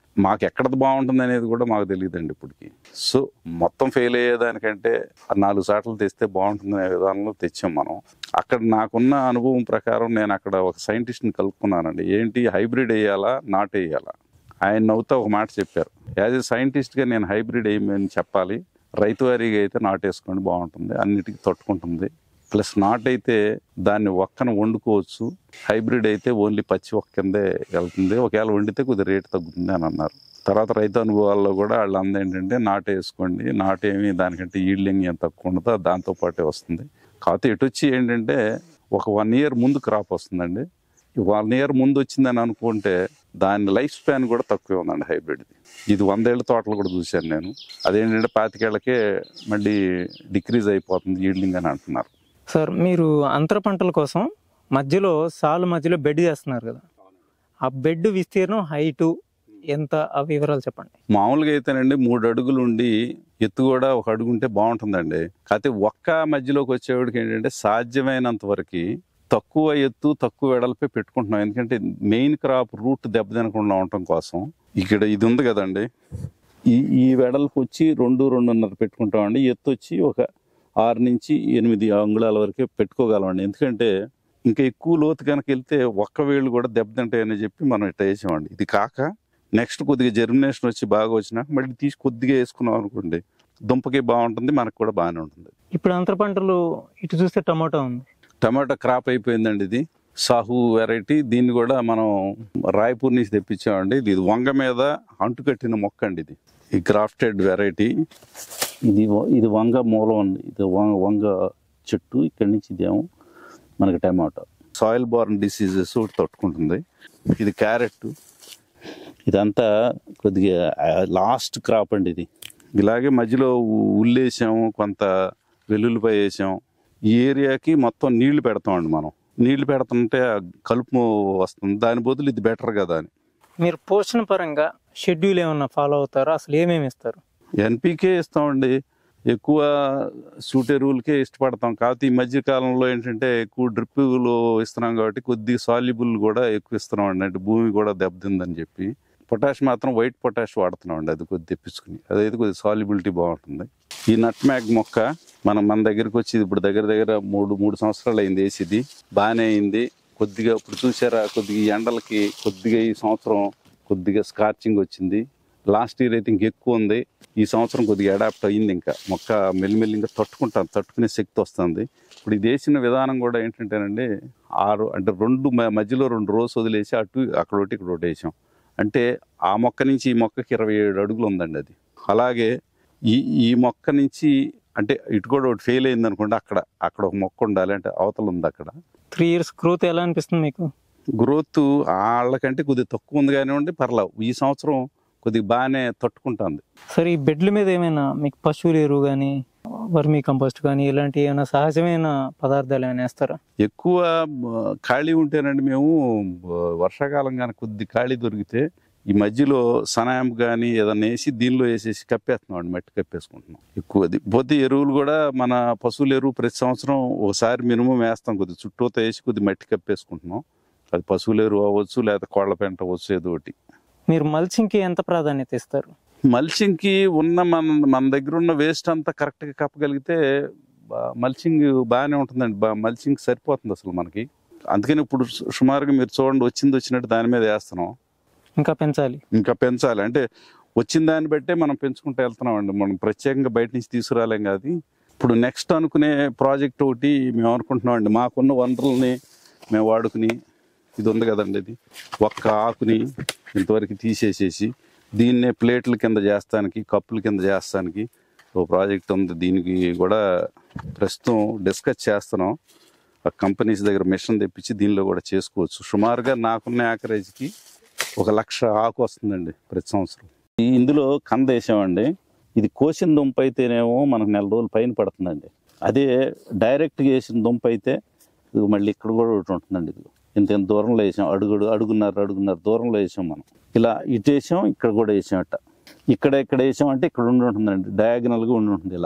మాకు ఎక్కడది బాగుంటుంది అనేది కూడా మాకు తెలియదండి ఇప్పటికి సో మొత్తం ఫెయిల్ అయ్యేదానికంటే ఆ నాలుగు సార్లు తెస్తే బాగుంటుంది అనే విధానంలో తెచ్చాం మనం అక్కడ నాకున్న అనుభవం ప్రకారం నేను అక్కడ ఒక సైంటిస్ట్ని కలుపుకున్నానండి ఏంటి హైబ్రిడ్ వేయాలా నాట్ వేయాలా ఆయన నవ్వుతా ఒక మాట చెప్పారు యాజ్ ఏ సైంటిస్ట్గా నేను హైబ్రిడ్ వేయమని చెప్పాలి రైతు వారీగా అయితే నాటేసుకోండి బాగుంటుంది అన్నిటికీ తట్టుకుంటుంది ప్లస్ నాట్ అయితే దాన్ని ఒక్కన వండుకోవచ్చు హైబ్రిడ్ అయితే ఓన్లీ పచ్చి ఒక్క కిందే వెళ్తుంది ఒకవేళ వండితే కొద్దిగా రేటు తగ్గుతుంది అని అన్నారు తర్వాత రైతు అనుభవాల్లో కూడా వాళ్ళు అంద ఏంటంటే నాటు వేసుకోండి నాటు ఏమి దానికంటే ఈల్డింగ్ ఏం తక్కువ ఉండదో దాంతో పాటే వస్తుంది కాకపోతే ఎటు వచ్చి ఏంటంటే ఒక వన్ ఇయర్ ముందు క్రాప్ వస్తుందండి వన్ ఇయర్ ముందు వచ్చిందని అనుకుంటే దాని లైఫ్ స్పాన్ కూడా తక్కువే ఉందండి హైబ్రిడ్ది ఇది వందేళ్ల తోటలు కూడా చూశాను నేను అదేంటంటే పాతికేళ్లకే మళ్ళీ డిక్రీజ్ అయిపోతుంది ఈల్డింగ్ అని అంటున్నారు సార్ మీరు అంతర పంటల కోసం మధ్యలో సాలు మధ్యలో బెడ్ చేస్తున్నారు కదా ఆ బెడ్ విస్తీర్ణం హైటు ఎంత ఆ వివరాలు చెప్పండి మామూలుగా అయితేనండి మూడు అడుగులు ఉండి ఎత్తు కూడా ఒక అడుగు ఉంటే బాగుంటుందండి కాకపోతే ఒక్క మధ్యలోకి వచ్చేవాడికి ఏంటంటే సాధ్యమైనంత వరకు తక్కువ ఎత్తు తక్కువ వెడల్పే పెట్టుకుంటున్నాం ఎందుకంటే మెయిన్ క్రాప్ రూట్ దెబ్బతినకుండా ఉండటం కోసం ఇక్కడ ఇది ఉంది కదండి ఈ ఈ వెడల్పు వచ్చి రెండు రెండున్నర పెట్టుకుంటామండి ఎత్తు వచ్చి ఒక ఆరు నుంచి ఎనిమిది అంగుళాల వరకే పెట్టుకోగలమండి ఎందుకంటే ఇంకా ఎక్కువ లోతు కనుక వెళ్తే ఒక్క వేళ్ళు కూడా దెబ్బతింటాయని చెప్పి మనం ఇట్లా వేసామండి ఇది కాక నెక్స్ట్ కొద్దిగా జర్మినేషన్ వచ్చి బాగా వచ్చినాక మళ్ళీ తీసి కొద్దిగా వేసుకున్నాం అనుకోండి దుంపకి బాగుంటుంది మనకు కూడా బాగానే ఉంటుంది ఇప్పుడు అంతర పంటలు ఇటు చూస్తే టమాటా ఉంది టమాటా క్రాప్ అయిపోయిందండి ఇది సాహు వెరైటీ దీన్ని కూడా మనం రాయపూర్ నుంచి తెప్పించామండి ఇది వంగ మీద అంటు కట్టిన మొక్క అండి ఇది ఈ గ్రాఫ్టెడ్ వెరైటీ ఇది వ- ఇది వంగ మూలం అండి ఇది వంగ వంగ చెట్టు ఇక్కడి నుంచి ఇదేమో మనకి టమాటా సాయిల్ బార్న్ డిసీజెస్ ఒకటి తట్టుకుంటుంది ఇది క్యారెట్ ఇదంతా కొద్దిగా లాస్ట్ క్రాప్ అండి ఇది ఇలాగే మధ్యలో ఉ- ఉల్లు వేసాము కొంత వెల్లుల్లిపాయ వేసాం ఈ ఏరియాకి మొత్తం నీళ్లు పెడతామండి మనం నీళ్లు పెడుతుంటే ఆ కలుపు వస్తుంది దాని బదులు ఇది బెటర్ కదా అని మీరు పోషణ పరంగా షెడ్యూల్ ఏమన్నా ఫాలో అవుతారా అసలు ఏమేమి ఇస్తారు ఎన్పీకే ఇస్తామండి ఎక్కువ సూట్ ఎరువులకే ఇష్టపడతాం కాకపోతే ఈ మధ్య కాలంలో ఏంటంటే ఎక్కువ డ్రిప్పులు ఇస్తున్నాం కాబట్టి కొద్దిగా సాల్యుబుల్ కూడా ఎక్కువ ఇస్తున్నాం అండి అంటే భూమి కూడా దెబ్బతిందని చెప్పి పొటాష్ మాత్రం వైట్ పొటాష్ వాడుతున్నాం అండి అది కొద్ది తెప్పించుకుని అదైతే కొద్దిగా సాల్యుబిలిటీ బాగుంటుంది ఈ నట్ మ్యాగ్ మొక్క మనం మన దగ్గరికి వచ్చి ఇప్పుడు దగ్గర దగ్గర మూడు మూడు సంవత్సరాలు అయింది వేసిది బాగానే అయింది కొద్దిగా ఇప్పుడు చూసారా కొద్దిగా ఈ ఎండలకి కొద్దిగా ఈ సంవత్సరం కొద్దిగా స్కార్చింగ్ వచ్చింది లాస్ట్ ఇయర్ అయితే ఇంకెక్కువ ఉంది ఈ సంవత్సరం కొద్దిగా అడాప్ట్ అయ్యింది ఇంకా మొక్క మెల్లిమెల్లి ఇంకా తట్టుకుంటాను తట్టుకునే శక్తి వస్తుంది ఇప్పుడు ఇది వేసిన విధానం కూడా ఏంటంటేనండి ఆరు అంటే రెండు మ- మధ్యలో రెండు రోజు వదిలేసి అటు అక్కడ ఒకటి ఇక్కడ ఒకటి వేసాం అంటే ఆ మొక్క నుంచి ఈ మొక్కకి ఇరవై ఏడు అడుగులు ఉందండి అది అలాగే ఈ ఈ మొక్క నుంచి అంటే ఇటు కూడా ఒకటి ఫెయిల్ అయింది అనుకోండి అక్కడ అక్కడ ఒక మొక్క ఉండాలి అంటే అవతల ఉంది అక్కడ త్రీ ఇయర్స్ గ్రోత్ ఎలా అనిపిస్తుంది మీకు గ్రోత్ వాళ్ళకంటే కొద్దిగా తక్కువ ఉంది కానివ్వండి పర్లేదు ఈ సంవత్సరం కొద్దిగా బాగానే తట్టుకుంటుంది సరే ఈ బెడ్ల మీద ఏమైనా మీకు పశువుల ఎరువు కానీ వర్మీ కంపోస్ట్ కానీ ఇలాంటి ఏమైనా సహజమైన పదార్థాలు ఏమైనా వేస్తారా ఎక్కువ ఆ, ఖాళీ ఉంటేనండి మేము ఆ, వర్షాకాలం కానీ కొద్ది ఖాళీ దొరికితే ఈ మధ్యలో సనాయం కానీ ఏదన్నా వేసి దీనిలో వేసేసి కప్పేస్తున్నాం అండి మట్టి కప్పేసుకుంటున్నాం ఎక్కువది పోతే ఎరువులు కూడా మన పశువుల ఎరువు ప్రతి సంవత్సరం ఒకసారి మినిమం వేస్తాం కొద్ది చుట్టూతో వేసి కొద్ది మట్టి కప్పేసుకుంటున్నాం అది పశువుల ఎరువు అవ్వచ్చు లేదా కోళ్ళ పెంట అవ్వచ్చు ఏదో ఒకటి మీరు మల్చింగ్కి ఎంత ప్రాధాన్యత ఇస్తారు మల్చింగ్కి ఉన్న మన మన దగ్గర ఉన్న వేస్ట్ అంతా కరెక్ట్గా కప్పగలిగితే బా- మల్చింగ్ బాగానే ఉంటుందండి బా మల్చింగ్ సరిపోతుంది అసలు మనకి అందుకని ఇప్పుడు సు- సుమారుగా మీరు చూడండి వచ్చింది వచ్చినట్టు దాని మీద వేస్తున్నాం ఇంకా పెంచాలి ఇంకా పెంచాలి అంటే వచ్చిన దాన్ని బట్టే మనం పెంచుకుంటూ వెళ్తున్నాం అండి మనం ప్రత్యేకంగా బయట నుంచి తీసుకురాలేం కాదు ఇప్పుడు నెక్స్ట్ అనుకునే ప్రాజెక్ట్ ఒకటి మేము అనుకుంటున్నాం అండి మాకున్న వనరుల్ని మేము వాడుకుని ఇది ఉంది కదండి ఇది ఒక్క ఆకుని ఇంతవరకు తీసేసేసి దీన్నే ప్లేట్ల కింద చేస్తానికి కప్పుల కింద చేస్తానికి ఓ ప్రాజెక్ట్ ఉంది దీనికి కూడా ప్రస్తుతం డిస్కస్ చేస్తున్నాం ఆ కంపెనీస్ దగ్గర మిషన్ తెప్పించి దీనిలో కూడా చేసుకోవచ్చు సుమారుగా నాకున్న యాకరేజ్కి ఒక లక్ష ఆకు వస్తుందండి ప్రతి సంవత్సరం ఈ- ఇందులో కంద వేసామండి ఇది కోసిన దుంప అయితేనేమో మనకు నెల రోజులు పైన పడుతుందండి అదే డైరెక్ట్గా వేసిన దుంప అయితే ఇది మళ్ళీ ఇక్కడ కూడా ఒకటి ఉంటుందండి ఇది ఇంత ఇంత దూరంలో వేసాం అడుగు అడుగున్నర అడుగున్నర దూరంలో వేసాం మనం ఇలా ఇటు వేసాం ఇక్కడ కూడా వేసాం అట్ట ఇక్కడ ఇక్కడ వేసాం అంటే ఇక్కడ ఉండి ఉంటుందండి డయాగనల్గా ఉండి ఉంటుంది ఇలా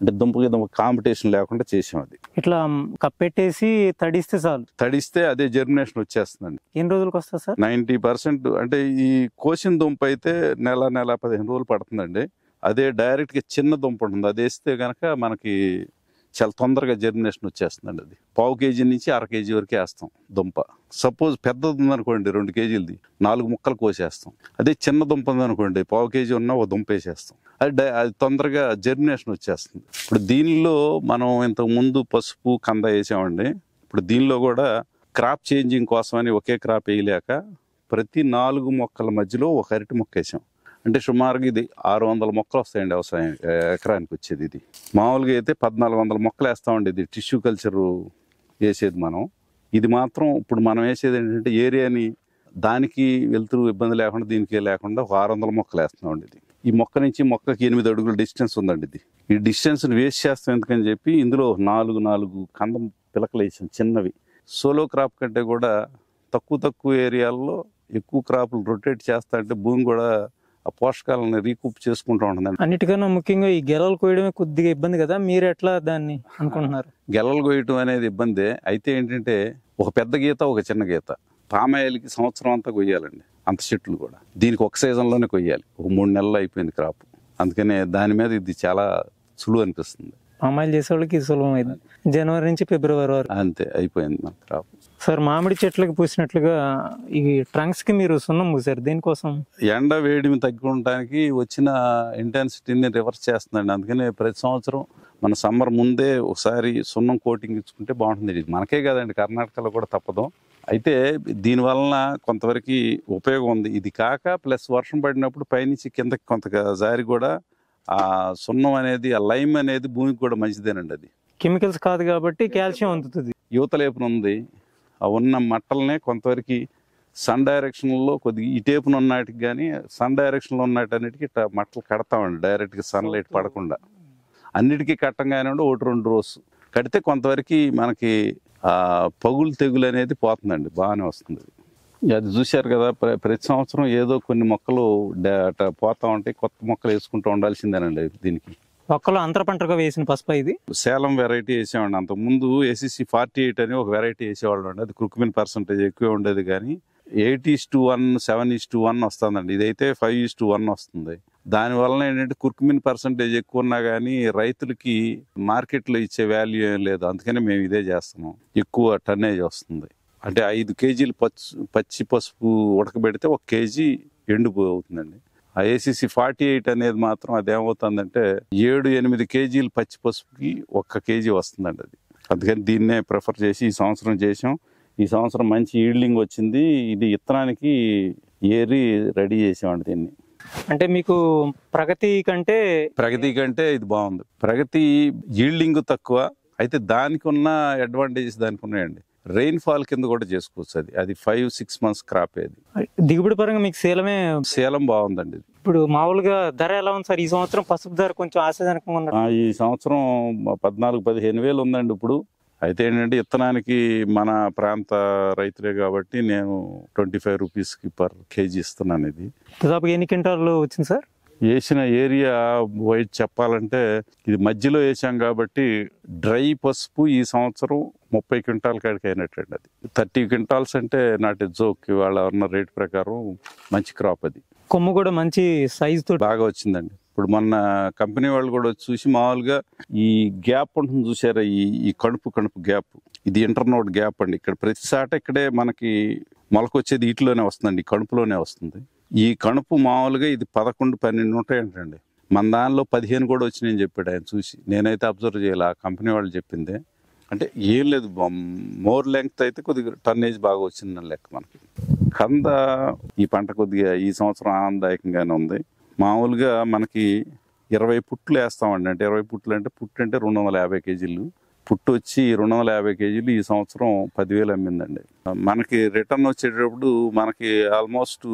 అంటే దుంపకి దుంప కాంపిటీషన్ లేకుండా చేసాం అది ఇట్లా కప్పెట్టేసి తడిస్తే చాలు తడిస్తే అదే జర్మినేషన్ వచ్చేస్తుందండి ఎన్ని రోజులకు వస్తుంది సార్ నైంటీ పర్సెంట్ అంటే ఈ కోసిన దుంప అయితే నెల నెల పదిహేను రోజులు పడుతుందండి అదే డైరెక్ట్గా చిన్న దుంప ఉంటుంది అది వేస్తే కనుక మనకి చాలా తొందరగా జర్మినేషన్ వచ్చేస్తుందండి అది పావు కేజీ నుంచి అర కేజీ వరకు వేస్తాం దుంప సపోజ్ పెద్దది ఉందనుకోండి రెండు కేజీలది నాలుగు ముక్కలు కోసేస్తాం అదే చిన్న దుంప ఉందనుకోండి పావు కేజీ ఉన్న ఒక దుంప వేసేస్తాం అది డై- అది తొందరగా జర్మినేషన్ వచ్చేస్తుంది ఇప్పుడు దీనిలో మనం ఇంతకు ముందు పసుపు కంద వేసామండి ఇప్పుడు దీనిలో కూడా క్రాప్ చేంజింగ్ కోసమని ఒకే క్రాప్ వేయలేక ప్రతి నాలుగు మొక్కల మధ్యలో ఒక అరటి మొక్క వేసాం అంటే సుమారుగా ఇది ఆరు వందల మొక్కలు వస్తాయండి వ్యవసాయం ఏ, ఎకరానికి వచ్చేది ఇది మామూలుగా అయితే పద్నాలుగు వందల మొక్కలు వేస్తామండి ఇది టిష్యూ కల్చర్ వేసేది మనం ఇది మాత్రం ఇప్పుడు మనం వేసేది ఏంటంటే ఏరియాని దానికి వెళ్తురు ఇబ్బంది లేకుండా దీనికి లేకుండా ఒక ఆరు వందల మొక్కలు వేస్తున్నామండి ఇది ఈ మొక్క నుంచి మొక్కకి ఎనిమిది అడుగుల డిస్టెన్స్ ఉందండి ఇది ఈ డిస్టెన్స్ని వేస్ట్ చేస్తాం ఎందుకని చెప్పి ఇందులో నాలుగు నాలుగు కందం పిలకలు వేసాం చిన్నవి సోలో క్రాప్ కంటే కూడా తక్కువ తక్కువ ఏరియాల్లో ఎక్కువ క్రాపులు రొటేట్ చేస్తా అంటే భూమి కూడా ఆ పోషకాలను రీకూప్ చేసుకుంటూ ఉంటుందండి అన్నిటికన్నా ముఖ్యంగా ఈ గెలలు కోయడమే కొద్దిగా ఇబ్బంది కదా మీరు ఎట్లా దాన్ని అనుకుంటున్నారు గెలలు కొయ్యటం అనేది ఇబ్బందే అయితే ఏంటంటే ఒక పెద్ద గీత ఒక చిన్న గీత పామాయిల్కి సంవత్సరం అంతా కొయ్యాలండి అంత చెట్లు కూడా దీనికి ఒక సీజన్లోనే కొయ్యాలి ఒక మూడు నెలలు అయిపోయింది క్రాప్ అందుకనే దాని మీద ఇది చాలా సులువు అనిపిస్తుంది అమ్మాయిలు చేసే వాళ్ళకి ఇది సులభం అయింది జనవరి నుంచి ఫిబ్రవరి వరకు అంతే అయిపోయింది మన క్రాప్ సార్ మామిడి చెట్లకు పూసినట్లుగా ఈ ట్రంక్స్ కి మీరు సున్నం పూసారు దేనికోసం ఎండ వేడిమి తగ్గుకోవడానికి వచ్చిన ఇంటెన్సిటీని రివర్స్ చేస్తుందండి అందుకనే ప్రతి సంవత్సరం మన సమ్మర్ ముందే ఒకసారి సున్నం కోటింగ్ ఇచ్చుకుంటే బాగుంటుంది ఇది మనకే కదండి కర్ణాటకలో కూడా తప్పదు అయితే దీని వలన కొంతవరకు ఉపయోగం ఉంది ఇది కాక ప్లస్ వర్షం పడినప్పుడు పైనుంచి కిందకి కొంత జారి కూడా ఆ సున్నం అనేది ఆ లైమ్ అనేది భూమికి కూడా మంచిదేనండి అది కెమికల్స్ కాదు కాబట్టి కాల్షియం అందుతుంది యువతలేపున ఉంది ఆ ఉన్న మట్టలనే కొంతవరకు సన్ డైరెక్షన్లో కొద్దిగా ఈ టేపున ఉన్నటికి కానీ సన్ డైరెక్షన్లో ఉన్నటన్నిటికీ ఇట్లా మట్టలు కడతామండి డైరెక్ట్గా సన్లైట్ పడకుండా అన్నిటికీ కట్టంగానే ఉండి ఒకటి రెండు రోజు కడితే కొంతవరకు మనకి ఆ పగులు తెగులు అనేది పోతుందండి బాగానే వస్తుంది అది చూశారు కదా ప్ర- ప్రతి సంవత్సరం ఏదో కొన్ని మొక్కలు డా- అట్ట పోతా ఉంటాయి కొత్త మొక్కలు వేసుకుంటూ ఉండాల్సిందేనండి దీనికి ఒక్కలో అంతర పంటగా వేసిన పసుపు ఇది సేలం వెరైటీ వేసేవాడిని అంత ముందు ఏసీసీ ఫార్టీ ఎయిట్ అని ఒక వెరైటీ వేసేవాళ్ళు అండి అది కుక్మిన్ పర్సంటేజ్ ఎక్కువ ఉండేది కానీ eight is to one seven is to one వస్తుందండి ఇదైతే ఫైవ్ ఈస్ టు వన్ వస్తుంది దాని వలన ఏంటంటే కుర్కుమిన్ పర్సంటేజ్ ఎక్కువ ఉన్నా కానీ రైతులకి మార్కెట్లో ఇచ్చే వాల్యూ ఏం లేదు అందుకని మేము ఇదే చేస్తున్నాం ఎక్కువ టన్నేజ్ వస్తుంది అంటే ఐదు కేజీలు పచ్చి పచ్చి పసుపు ఉడకబెడితే ఒక కేజీ ఎండుపు అవుతుందండి ఆ ఏసీసీ ఫార్టీ ఎయిట్ అనేది మాత్రం అదేమవుతుందంటే ఏడు ఎనిమిది కేజీలు పచ్చి పసుపుకి ఒక్క కేజీ వస్తుందండి అది అందుకని దీన్నే ప్రిఫర్ చేసి ఈ సంవత్సరం చేసాం ఈ సంవత్సరం మంచి ఈల్డింగ్ వచ్చింది ఇది ఇత్తనానికి ఏరి రెడీ చేసామండి దీన్ని అంటే మీకు ప్రగతి కంటే ప్రగతి కంటే ఇది బాగుంది ప్రగతి ఈల్డింగ్ తక్కువ అయితే దానికి ఉన్న అడ్వాంటేజెస్ దానికి ఉన్నాయండి రెయిన్ ఫాల్ కింద కూడా చేసుకోవచ్చు అది అది ఫైవ్ సిక్స్ మంత్స్ క్రాప్ అది దిగుబడి పరంగా మీకు శీలమే సేలం బాగుందండి ఇది. ఇప్పుడు మామూలుగా ధర ఎలా ఉంది సార్ ఈ సంవత్సరం పసుపు ధర కొంచెం ఆశాజనకంగా ఉన్నట్టు ఆ, ఈ సంవత్సరం పద్నాలుగు పదిహేను వేలు ఉందండి ఇప్పుడు అయితే ఏంటంటే ఇత్తనానికి మన ప్రాంత రైతులే కాబట్టి నేను ట్వంటీ ఫైవ్ రూపీస్కి పర్ కేజీ ఇస్తున్నాను ఇది దాదాపు ఎన్ని క్వింటాలు వచ్చింది సార్ వేసిన ఏరియా వైట్ చెప్పాలంటే ఇది మధ్యలో వేసాం కాబట్టి డ్రై పసుపు ఈ సంవత్సరం ముప్పై క్వింటాల్ కాడికి అయినట్టండి అది థర్టీ క్వింటాల్స్ అంటే నాటి జోక్ ఇవాళ ఉన్న రేట్ ప్రకారం మంచి క్రాప్ అది కొమ్ము కూడా మంచి సైజ్ తోటి బాగా వచ్చిందండి ఇప్పుడు మొన్న కంపెనీ వాళ్ళు కూడా వచ్చి చూసి మామూలుగా ఈ గ్యాప్ ఉంటుంది చూసారా ఈ ఈ కణుపు కణుపు గ్యాప్ ఇది ఇంటర్నోడ్ గ్యాప్ అండి ఇక్కడ ప్రతి సాట ఇక్కడే మనకి మొలకొచ్చేది వీటిలోనే వస్తుందండి ఈ కణుపులోనే వస్తుంది ఈ కణుపు మామూలుగా ఇది పదకొండు పన్నెండు ఉంటాయంటండి మన దానిలో పదిహేను కూడా వచ్చినాయని చెప్పాడు ఆయన చూసి నేనైతే అబ్జర్వ్ చేయాలి ఆ కంపెనీ వాళ్ళు చెప్పిందే అంటే ఏం లేదు మోర్ లెంగ్త్ అయితే కొద్దిగా టన్నేజ్ బాగా వచ్చిందని లెక్క మనకి కంద ఈ పంట కొద్దిగా ఈ సంవత్సరం ఆనందదాయకంగానే ఉంది మామూలుగా మనకి ఇరవై పుట్లు వేస్తామండి అంటే ఇరవై పుట్లు అంటే పుట్టు అంటే రెండు వందల యాభై కేజీలు పుట్టు వచ్చి రెండు వందల యాభై కేజీలు ఈ సంవత్సరం పదివేలు అమ్మిందండి మనకి రిటర్న్ వచ్చేటప్పుడు మనకి ఆల్మోస్ట్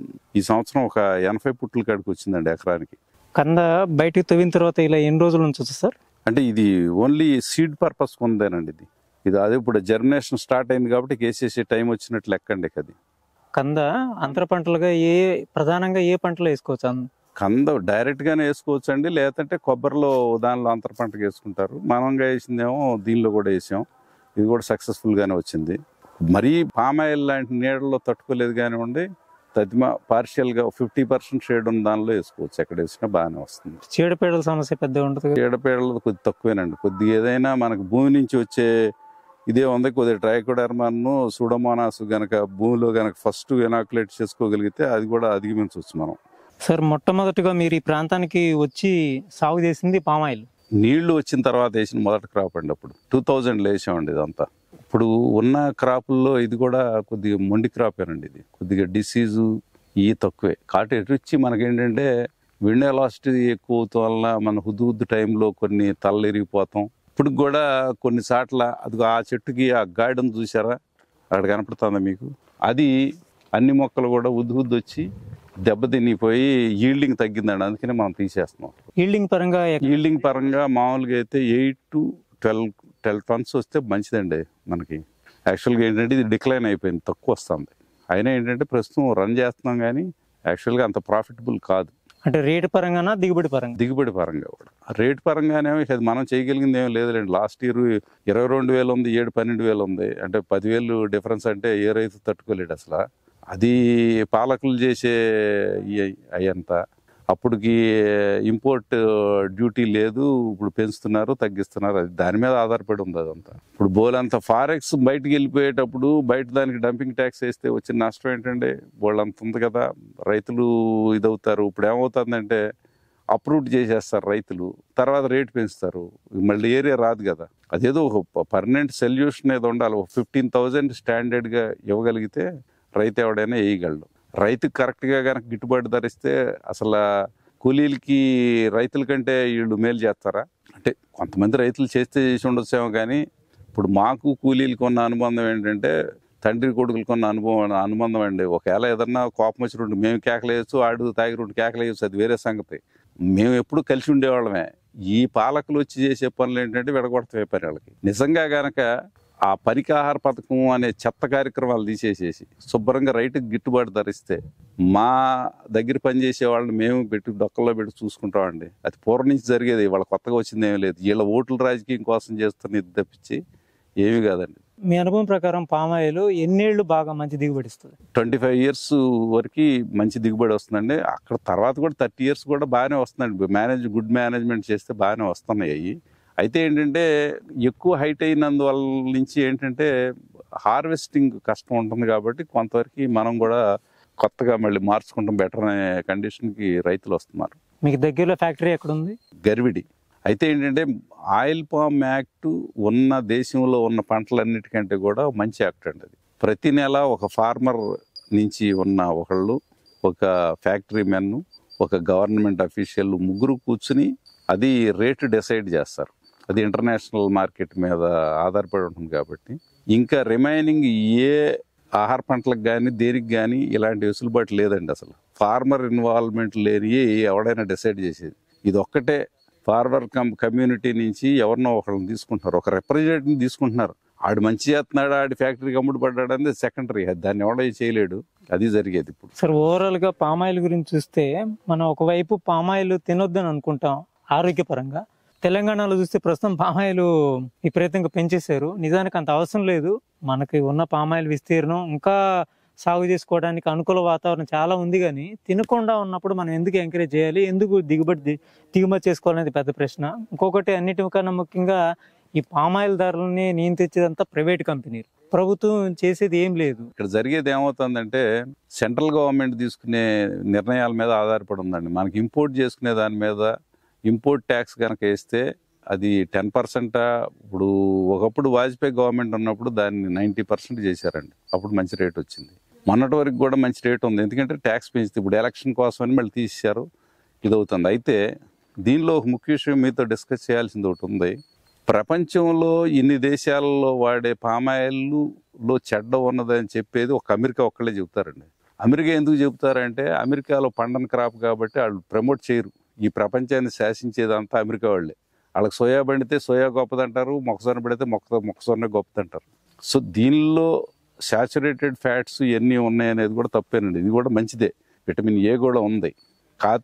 ఈ సంవత్సరం ఒక ఎనభై పుట్ల కాడికి వచ్చిందండి ఎకరానికి కంద బయటికి తవ్విన తర్వాత ఇలా ఎన్ని రోజులు ఉంచవచ్చు సార్ అంటే ఇది ఓన్లీ సీడ్ పర్పస్ ఉందేనండి ఇది ఇది అదే ఇప్పుడు జర్మినేషన్ స్టార్ట్ అయింది కాబట్టి వేసేసే టైం వచ్చినట్లు లెక్కండి అది కంద అంతర పంటలుగా ఏ ప్రధానంగా ఏ పంటలు వేసుకోవచ్చు అన్- కంద డైరెక్ట్ గానే వేసుకోవచ్చు అండి లేదంటే కొబ్బరిలో దానిలో అంతర పంటగా వేసుకుంటారు మనంగా వేసిందేమో దీనిలో కూడా వేసాం ఇది కూడా సక్సెస్ఫుల్ గానే వచ్చింది మరీ పామాయిల్ లాంటి నీడల్లో తట్టుకోలేదు కానివ్వండి తదిమ పార్షియల్ గా ఫిఫ్టీ పర్సెంట్ షేడ్ ఉన్న దానిలో వేసుకోవచ్చు ఎక్కడ వేసినా బాగానే వస్తుంది చీడపీడల సమస్య పెద్దగా ఉంటుంది కదా. చీడపీడలు కొద్ది తక్కువేనండి కొద్దిగా ఏదైనా మనకు భూమి నుంచి వచ్చే ఇదే ఉంది కొద్దిగా ట్రైకోడర్మాను సూడోమోనాస్ గనక భూమిలో గనక ఫస్ట్ ఎనాకులేట్ చేసుకోగలిగితే అది కూడా అధిగమించవచ్చు మనం సార్ మొట్టమొదటిగా మీరు ఈ ప్రాంతానికి వచ్చి సాగు చేసింది పామాయిల్ నీళ్లు వచ్చిన తర్వాత వేసిన మొదటి క్రాప్ అండి అప్పుడు టూ థౌజండ్లో వేసామండి ఇదంతా ఇప్పుడు ఉన్న క్రాపుల్లో ఇది కూడా కొద్దిగా మొండి క్రాపేనండి ఇది కొద్దిగా డిసీజు ఈ తక్కువే కాటి రుచి మనకేంటంటే విండ్ వెలాసిటీ ఎక్కువ అవటం వల్ల మన హుద్దు హుద్దు టైంలో కొన్ని తలలు ఇరిగిపోతాం ఇప్పుడు కూడా కొన్ని సాట్ల అది ఆ చెట్టుకి ఆ గార్డెన్ చూసారా అక్కడ కనపడుతుందా మీకు అది అన్ని మొక్కలు కూడా ఉద్దు హుద్దు వచ్చి దెబ్బతినిపోయి ఈల్డింగ్ తగ్గిందండి అందుకనే మనం తీసేస్తున్నాం ఈల్డింగ్ పరంగా ఎక్- ఈల్డింగ్ పరంగా మామూలుగా అయితే eight to twelve twelve tons వస్తే మంచిదండి మనకి యాక్చువల్గా ఏంటంటే ఇది డిక్లైన్ అయిపోయింది తక్కువ వస్తుంది అయినా ఏంటంటే ప్రస్తుతం రన్ చేస్తున్నాం కానీ యాక్చువల్గా అంత ప్రాఫిటబుల్ కాదు అంటే రేటు పరంగానా దిగుబడి పరంగా దిగుబడి పరంగా కూడా రేట్ పరంగానే ఇది మనం చేయగలిగింది ఏం లేదులేండి లాస్ట్ ఇయర్ ఇరవై రెండు వేలు ఉంది ఏడు పన్నెండు వేలు ఉంది అంటే పదివేలు డిఫరెన్స్ అంటే ఏ రైతు తట్టుకోలేడు అసలు అది పాలకులు చేసే అయ్యంత అప్పటికి ఇంపోర్ట్ డ్యూటీ లేదు ఇప్పుడు పెంచుతున్నారు తగ్గిస్తున్నారు అది దాని మీద ఆధారపడి ఉంది అదంతా ఇప్పుడు బోలంత ఫారెక్స్ బయటికి వెళ్ళిపోయేటప్పుడు బయట దానికి డంపింగ్ ట్యాక్స్ వేస్తే వచ్చిన నష్టం ఏంటంటే బోళ్ళంత ఉంది కదా రైతులు ఇదవుతారు ఇప్పుడు ఏమవుతుందంటే అప్రూవ్ చేసేస్తారు రైతులు తర్వాత రేట్ పెంచుతారు మళ్ళీ ఏరియా రాదు కదా అదేదో ఒక పర్మనెంట్ సొల్యూషన్ ఏదో ఉండాలి ఒక ఫిఫ్టీన్ థౌజండ్ స్టాండర్డ్గా ఇవ్వగలిగితే రైతు ఎవడైనా వేయగలడు రైతుకి కరెక్ట్గా కనుక గిట్టుబాటు ధరిస్తే అసలు కూలీలకి రైతుల కంటే వీళ్ళు మేలు చేస్తారా అంటే కొంతమంది రైతులు చేస్తే చేసి ఉండొచ్చేమో కానీ ఇప్పుడు మాకు కూలీలకు ఉన్న అనుబంధం ఏంటంటే తండ్రి కొడుకులకు ఉన్న అనుభవం అనుబంధం అండి ఒకవేళ ఏదన్నా కోపం వచ్చి రెండు మేము కేకలేయచ్చు ఆడు తాగి రెండు కేకలేయచ్చు అది వేరే సంగతి మేము ఎప్పుడు కలిసి ఉండేవాళ్ళమే ఈ పాలకులు వచ్చి చేసే పనులు ఏంటంటే విడగొడతాయి పని వాళ్ళకి నిజంగా గనక ఆ పరికాహార పథకం అనే చెత్త కార్యక్రమాలు తీసేసేసి శుభ్రంగా రైతుకి గిట్టుబాటు ధరిస్తే మా దగ్గర పనిచేసే వాళ్ళని మేము పెట్టి డొక్కల్లో పెట్టి చూసుకుంటామండి అది పూర్వం నుంచి జరిగేది వాళ్ళ కొత్తగా వచ్చింది ఏమీ లేదు వీళ్ళ ఓట్ల రాజకీయం కోసం చేస్తున్న ఇది తప్పించి ఏమీ కాదండి మీ అనుభవం ప్రకారం పామాయిల్ ఎన్నేళ్లు బాగా మంచి దిగుబడి ఇస్తుంది ట్వంటీ ఫైవ్ ఇయర్స్ వరకు మంచి దిగుబడి వస్తుందండి అక్కడ తర్వాత కూడా థర్టీ ఇయర్స్ కూడా బాగానే వస్తుందండి మేనేజ్ గుడ్ మేనేజ్మెంట్ చేస్తే బాగానే వస్తున్నాయి అవి అయితే ఏంటంటే ఎక్కువ హైట్ అయినందువల్ల నుంచి ఏంటంటే హార్వెస్టింగ్ కష్టం ఉంటుంది కాబట్టి కొంతవరకు మనం కూడా కొత్తగా మళ్ళీ మార్చుకుంటాం బెటర్ అనే కండిషన్కి రైతులు వస్తున్నారు మీకు దగ్గరలో ఫ్యాక్టరీ ఎక్కడ ఉంది గర్విడి అయితే ఏంటంటే ఆయిల్ పామ్ యాక్ట్ ఉన్న దేశంలో ఉన్న పంటలన్నిటికంటే కూడా మంచి యాక్ట్ అండి అది ప్రతి నెల ఒక ఫార్మర్ నుంచి ఉన్న ఒకళ్ళు ఒక ఫ్యాక్టరీ మెన్ ఒక గవర్నమెంట్ అఫీషియల్ ముగ్గురు కూర్చుని అది రేటు డిసైడ్ చేస్తారు అది ఇంటర్నేషనల్ మార్కెట్ మీద ఆధారపడి ఉంటుంది కాబట్టి ఇంకా రిమైనింగ్ ఏ ఆహార పంటలకు కానీ దేనికి కానీ ఇలాంటి వెసులుబాటు లేదండి అసలు ఫార్మర్ ఇన్వాల్వ్మెంట్ లేని ఎవడైనా డిసైడ్ చేసేది ఇది ఒక్కటే ఫార్మర్ కమ్ కమ్యూనిటీ నుంచి ఎవరినో ఒకళ్ళని తీసుకుంటున్నారు ఒక రిప్రజెంటేటివ్ తీసుకుంటున్నారు ఆడు మంచి చేస్తున్నాడు ఆడి ఫ్యాక్టరీకి అమ్ముడు పడ్డాడు అనేది సెకండరీ దాన్ని ఎవడో చేయలేడు అది జరిగేది ఇప్పుడు సార్ ఓవరాల్ గా పామాయిల్ గురించి చూస్తే మనం ఒకవైపు పామాయిల్ తినొద్దని అనుకుంటాం ఆరోగ్యపరంగా తెలంగాణలో చూస్తే ప్రస్తుతం పామాయిల్ విపరీతంగా పెంచేశారు నిజానికి అంత అవసరం లేదు మనకి ఉన్న పామాయిల్ విస్తీర్ణం ఇంకా సాగు చేసుకోవడానికి అనుకూల వాతావరణం చాలా ఉంది కానీ తినకుండా ఉన్నప్పుడు మనం ఎందుకు ఎంకరేజ్ చేయాలి ఎందుకు దిగుబడి ది- దిగుమతి చేసుకోవాలనేది పెద్ద ప్రశ్న ఇంకొకటి అన్నిటికన్నా ముఖ్యంగా ఈ పామాయిల్ ధరలని నియంత్రించేదంతా ప్రైవేట్ కంపెనీలు ప్రభుత్వం చేసేది ఏం లేదు ఇక్కడ జరిగేది ఏమవుతుందంటే సెంట్రల్ గవర్నమెంట్ తీసుకునే నిర్ణయాల మీద ఆధారపడి ఉందండి మనకి ఇంపోర్ట్ చేసుకునే దాని మీద ఇంపోర్ట్ ట్యాక్స్ కనుక వేస్తే అది టెన్ పర్సెంట్ ఇప్పుడు ఒకప్పుడు వాజ్పేయి గవర్నమెంట్ ఉన్నప్పుడు దాన్ని నైంటీ పర్సెంట్ చేశారండి అప్పుడు మంచి రేట్ వచ్చింది మొన్నటి వరకు కూడా మంచి రేట్ ఉంది ఎందుకంటే ట్యాక్స్ పెంచితే ఇప్పుడు ఎలక్షన్ కోసం అని మళ్ళీ తీసేశారు ఇది అవుతుంది అయితే దీనిలో ఒక ముఖ్య విషయం మీతో డిస్కస్ చేయాల్సింది ఒకటి ఉంది ప్రపంచంలో ఇన్ని దేశాలలో వాడే పామాయిల్లో చెడ్డ ఉన్నదని చెప్పేది ఒక అమెరికా ఒక్కళ్ళే చెబుతారండి అమెరికా ఎందుకు చెబుతారంటే అమెరికాలో పండని క్రాప్ కాబట్టి వాళ్ళు ప్రమోట్ చేయరు ఈ ప్రపంచాన్ని శాసించేదంతా అమెరికా వాళ్ళే వాళ్ళకి సోయా పండితే సోయా గొప్పదంటారు మొక్కజొన్న పడితే మొక్క మొక్కజొన్న గొప్పదంటారు సో దీనిలో శాచురేటెడ్ ఫ్యాట్స్ ఎన్ని ఉన్నాయి అనేది కూడా తప్పేనండి ఇది కూడా మంచిదే విటమిన్ ఏ కూడా ఉంది కాకపోతే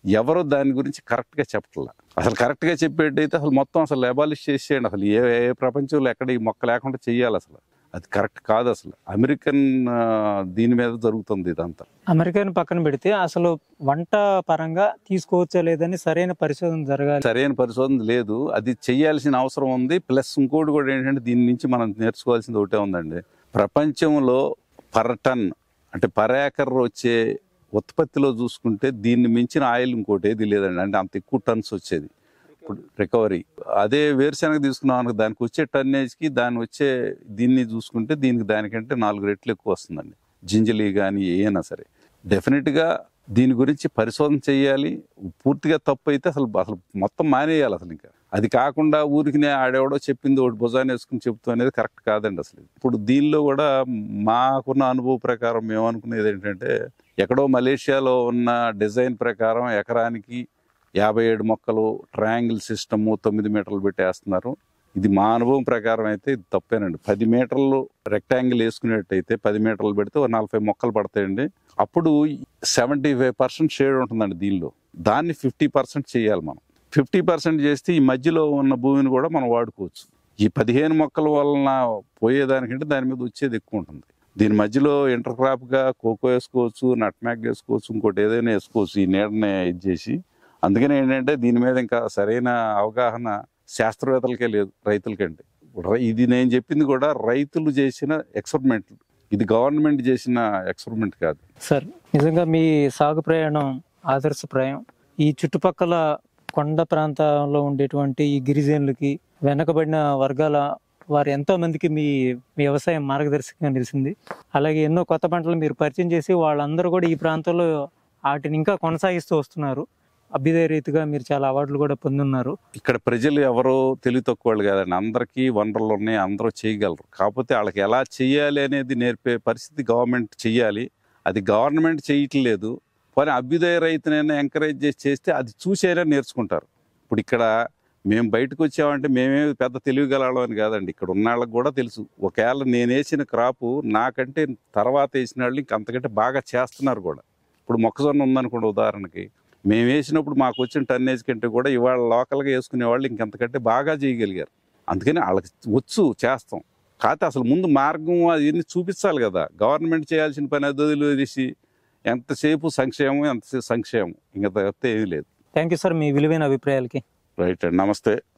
ఎవరు దాని గురించి కరెక్ట్గా చెప్పట్లా అసలు కరెక్ట్గా చెప్పేటైతే అసలు మొత్తం అసలు అబాలిష్ చేసేయండి అసలు ఏ ఏ ప్రపంచంలో ఎక్కడ ఈ మొక్క లేకుండా చెయ్యాలి అసలు అది కరెక్ట్ కాదు అసలు అమెరికన్ ఆ, దీని మీద జరుగుతుంది ఇదంతా అమెరికాని పక్కన పెడితే అసలు వంట పరంగా తీసుకోవచ్చా లేదని సరైన పరిశోధన జరగాలి సరైన పరిశోధన లేదు అది చేయాల్సిన అవసరం ఉంది ప్లస్ ఇంకోటి కూడా ఏంటంటే దీని నుంచి మనం నేర్చుకోవాల్సింది ఒకటే ఉందండి ప్రపంచంలో పర్ టన్ అంటే పర్ ఏకర్ వచ్చే ఉత్పత్తిలో చూసుకుంటే దీన్ని మించిన ఆయిల్ ఇంకోటి ఏది లేదండి అంటే అంత ఎక్కువ టన్స్ వచ్చేది ఇప్పుడు రికవరీ అదే వేరుశనగ తీసుకున్నాం అనుకో దానికి వచ్చే టన్నేజ్కి దాని వచ్చే దీన్ని చూసుకుంటే దీనికి దానికంటే నాలుగు రెట్లు ఎక్కువ వస్తుందండి జింజలి కానీ ఏమైనా సరే డెఫినెట్గా దీని గురించి పరిశోధన చేయాలి పూర్తిగా తప్పు అయితే అసలు అసలు మొత్తం మానేయాలి అసలు ఇంకా అది కాకుండా ఊరికి ఆడెవడో చెప్పింది ఒకటి భుజాన్ని వేసుకుని చెప్తూ అనేది కరెక్ట్ కాదండి అసలు ఇప్పుడు దీనిలో కూడా మాకున్న అనుభవ ప్రకారం మేము అనుకునేది ఏంటంటే ఎక్కడో మలేషియాలో ఉన్న డిజైన్ ప్రకారం ఎకరానికి యాభై ఏడు మొక్కలు ట్రయాంగిల్ సిస్టము తొమ్మిది మీటర్లు పెట్టేస్తున్నారు ఇది మా అనుభవం ప్రకారం అయితే ఇది తప్పేనండి పది మీటర్లు రెక్టాంగిల్ వేసుకునేట్టయితే పది మీటర్లు పెడితే ఒక నలభై మొక్కలు పడతాయండి అప్పుడు సెవెంటీ ఫైవ్ పర్సెంట్ షేడ్ ఉంటుందండి దీనిలో దాన్ని ఫిఫ్టీ పర్సెంట్ చేయాలి మనం ఫిఫ్టీ పర్సెంట్ చేస్తే ఈ మధ్యలో ఉన్న భూమిని కూడా మనం వాడుకోవచ్చు ఈ పదిహేను మొక్కల వలన పోయేదానికంటే దాని మీద వచ్చేది ఎక్కువ ఉంటుంది దీని మధ్యలో ఇంటర్ క్రాప్గా కోకో వేసుకోవచ్చు నట్ మ్యాగ్ వేసుకోవచ్చు ఇంకోటి ఏదైనా వేసుకోవచ్చు ఈ నీడని ఇది చేసి అందుకని ఏంటంటే దీని మీద ఇంకా సరైన అవగాహన శాస్త్రవేత్తలకే లేదు రైతులకంటే రై- ఇది నేను చెప్పింది కూడా రైతులు చేసిన ఎక్స్పెరిమెంట్ ఇది గవర్నమెంట్ చేసిన ఎక్స్పెరిమెంట్ కాదు సార్ నిజంగా మీ సాగు ప్రయాణం ఆదర్శప్రాయం ఈ చుట్టుపక్కల కొండ ప్రాంతాల్లో ఉండేటువంటి ఈ గిరిజనులకి వెనకబడిన వర్గాల వారు ఎంతో మందికి మీ మీ వ్యవసాయం మార్గదర్శకంగా నిలిచింది అలాగే ఎన్నో కొత్త పంటలు మీరు పరిచయం చేసి వాళ్ళందరూ కూడా ఈ ప్రాంతంలో వాటిని ఇంకా కొనసాగిస్తూ వస్తున్నారు అభ్యుదయ రీతిగా మీరు చాలా అవార్డులు కూడా పొందున్నారు ఇక్కడ ప్రజలు ఎవరో తెలివి తక్కువ వాళ్ళు కాదండి అందరికీ వనరులు ఉన్నాయి అందరూ చేయగలరు కాకపోతే వాళ్ళకి ఎలా చేయాలి అనేది నేర్పే పరిస్థితి గవర్నమెంట్ చెయ్యాలి అది గవర్నమెంట్ చేయట్లేదు పోనీ అభ్యుదయ రైతునైనా ఎంకరేజ్ చేసి చేస్తే అది చూసైనా నేర్చుకుంటారు ఇప్పుడు ఇక్కడ మేము బయటకు వచ్చామంటే మేమే పెద్ద తెలివిగలం అని కాదండి ఇక్కడ ఉన్న వాళ్ళకి కూడా తెలుసు ఒకవేళ నేను వేసిన క్రాపు నాకంటే తర్వాత వేసిన వాళ్ళు ఇంక అంతకంటే బాగా చేస్తున్నారు కూడా ఇప్పుడు మొక్కజొన్న ఉందనుకోండి ఉదాహరణకి మేము వేసినప్పుడు మాకు వచ్చిన టన్నేజ్ కంటే కూడా ఇవాళ లోకల్గా వేసుకునే వాళ్ళు ఇంకంతకంటే బాగా చేయగలిగారు అందుకని వాళ్ళకి వచ్చు చేస్తాం కాకపోతే అసలు ముందు మార్గం అవన్నీ చూపించాలి కదా గవర్నమెంట్ చేయాల్సిన పని అది వదిలేసి ఎంతసేపు సంక్షేమం ఎంతసేపు సంక్షేమం ఇంకా తప్పితే ఏమీ లేదు థ్యాంక్ యూ సార్ మీ విలువైన అభిప్రాయాలకి రైట్ అండి నమస్తే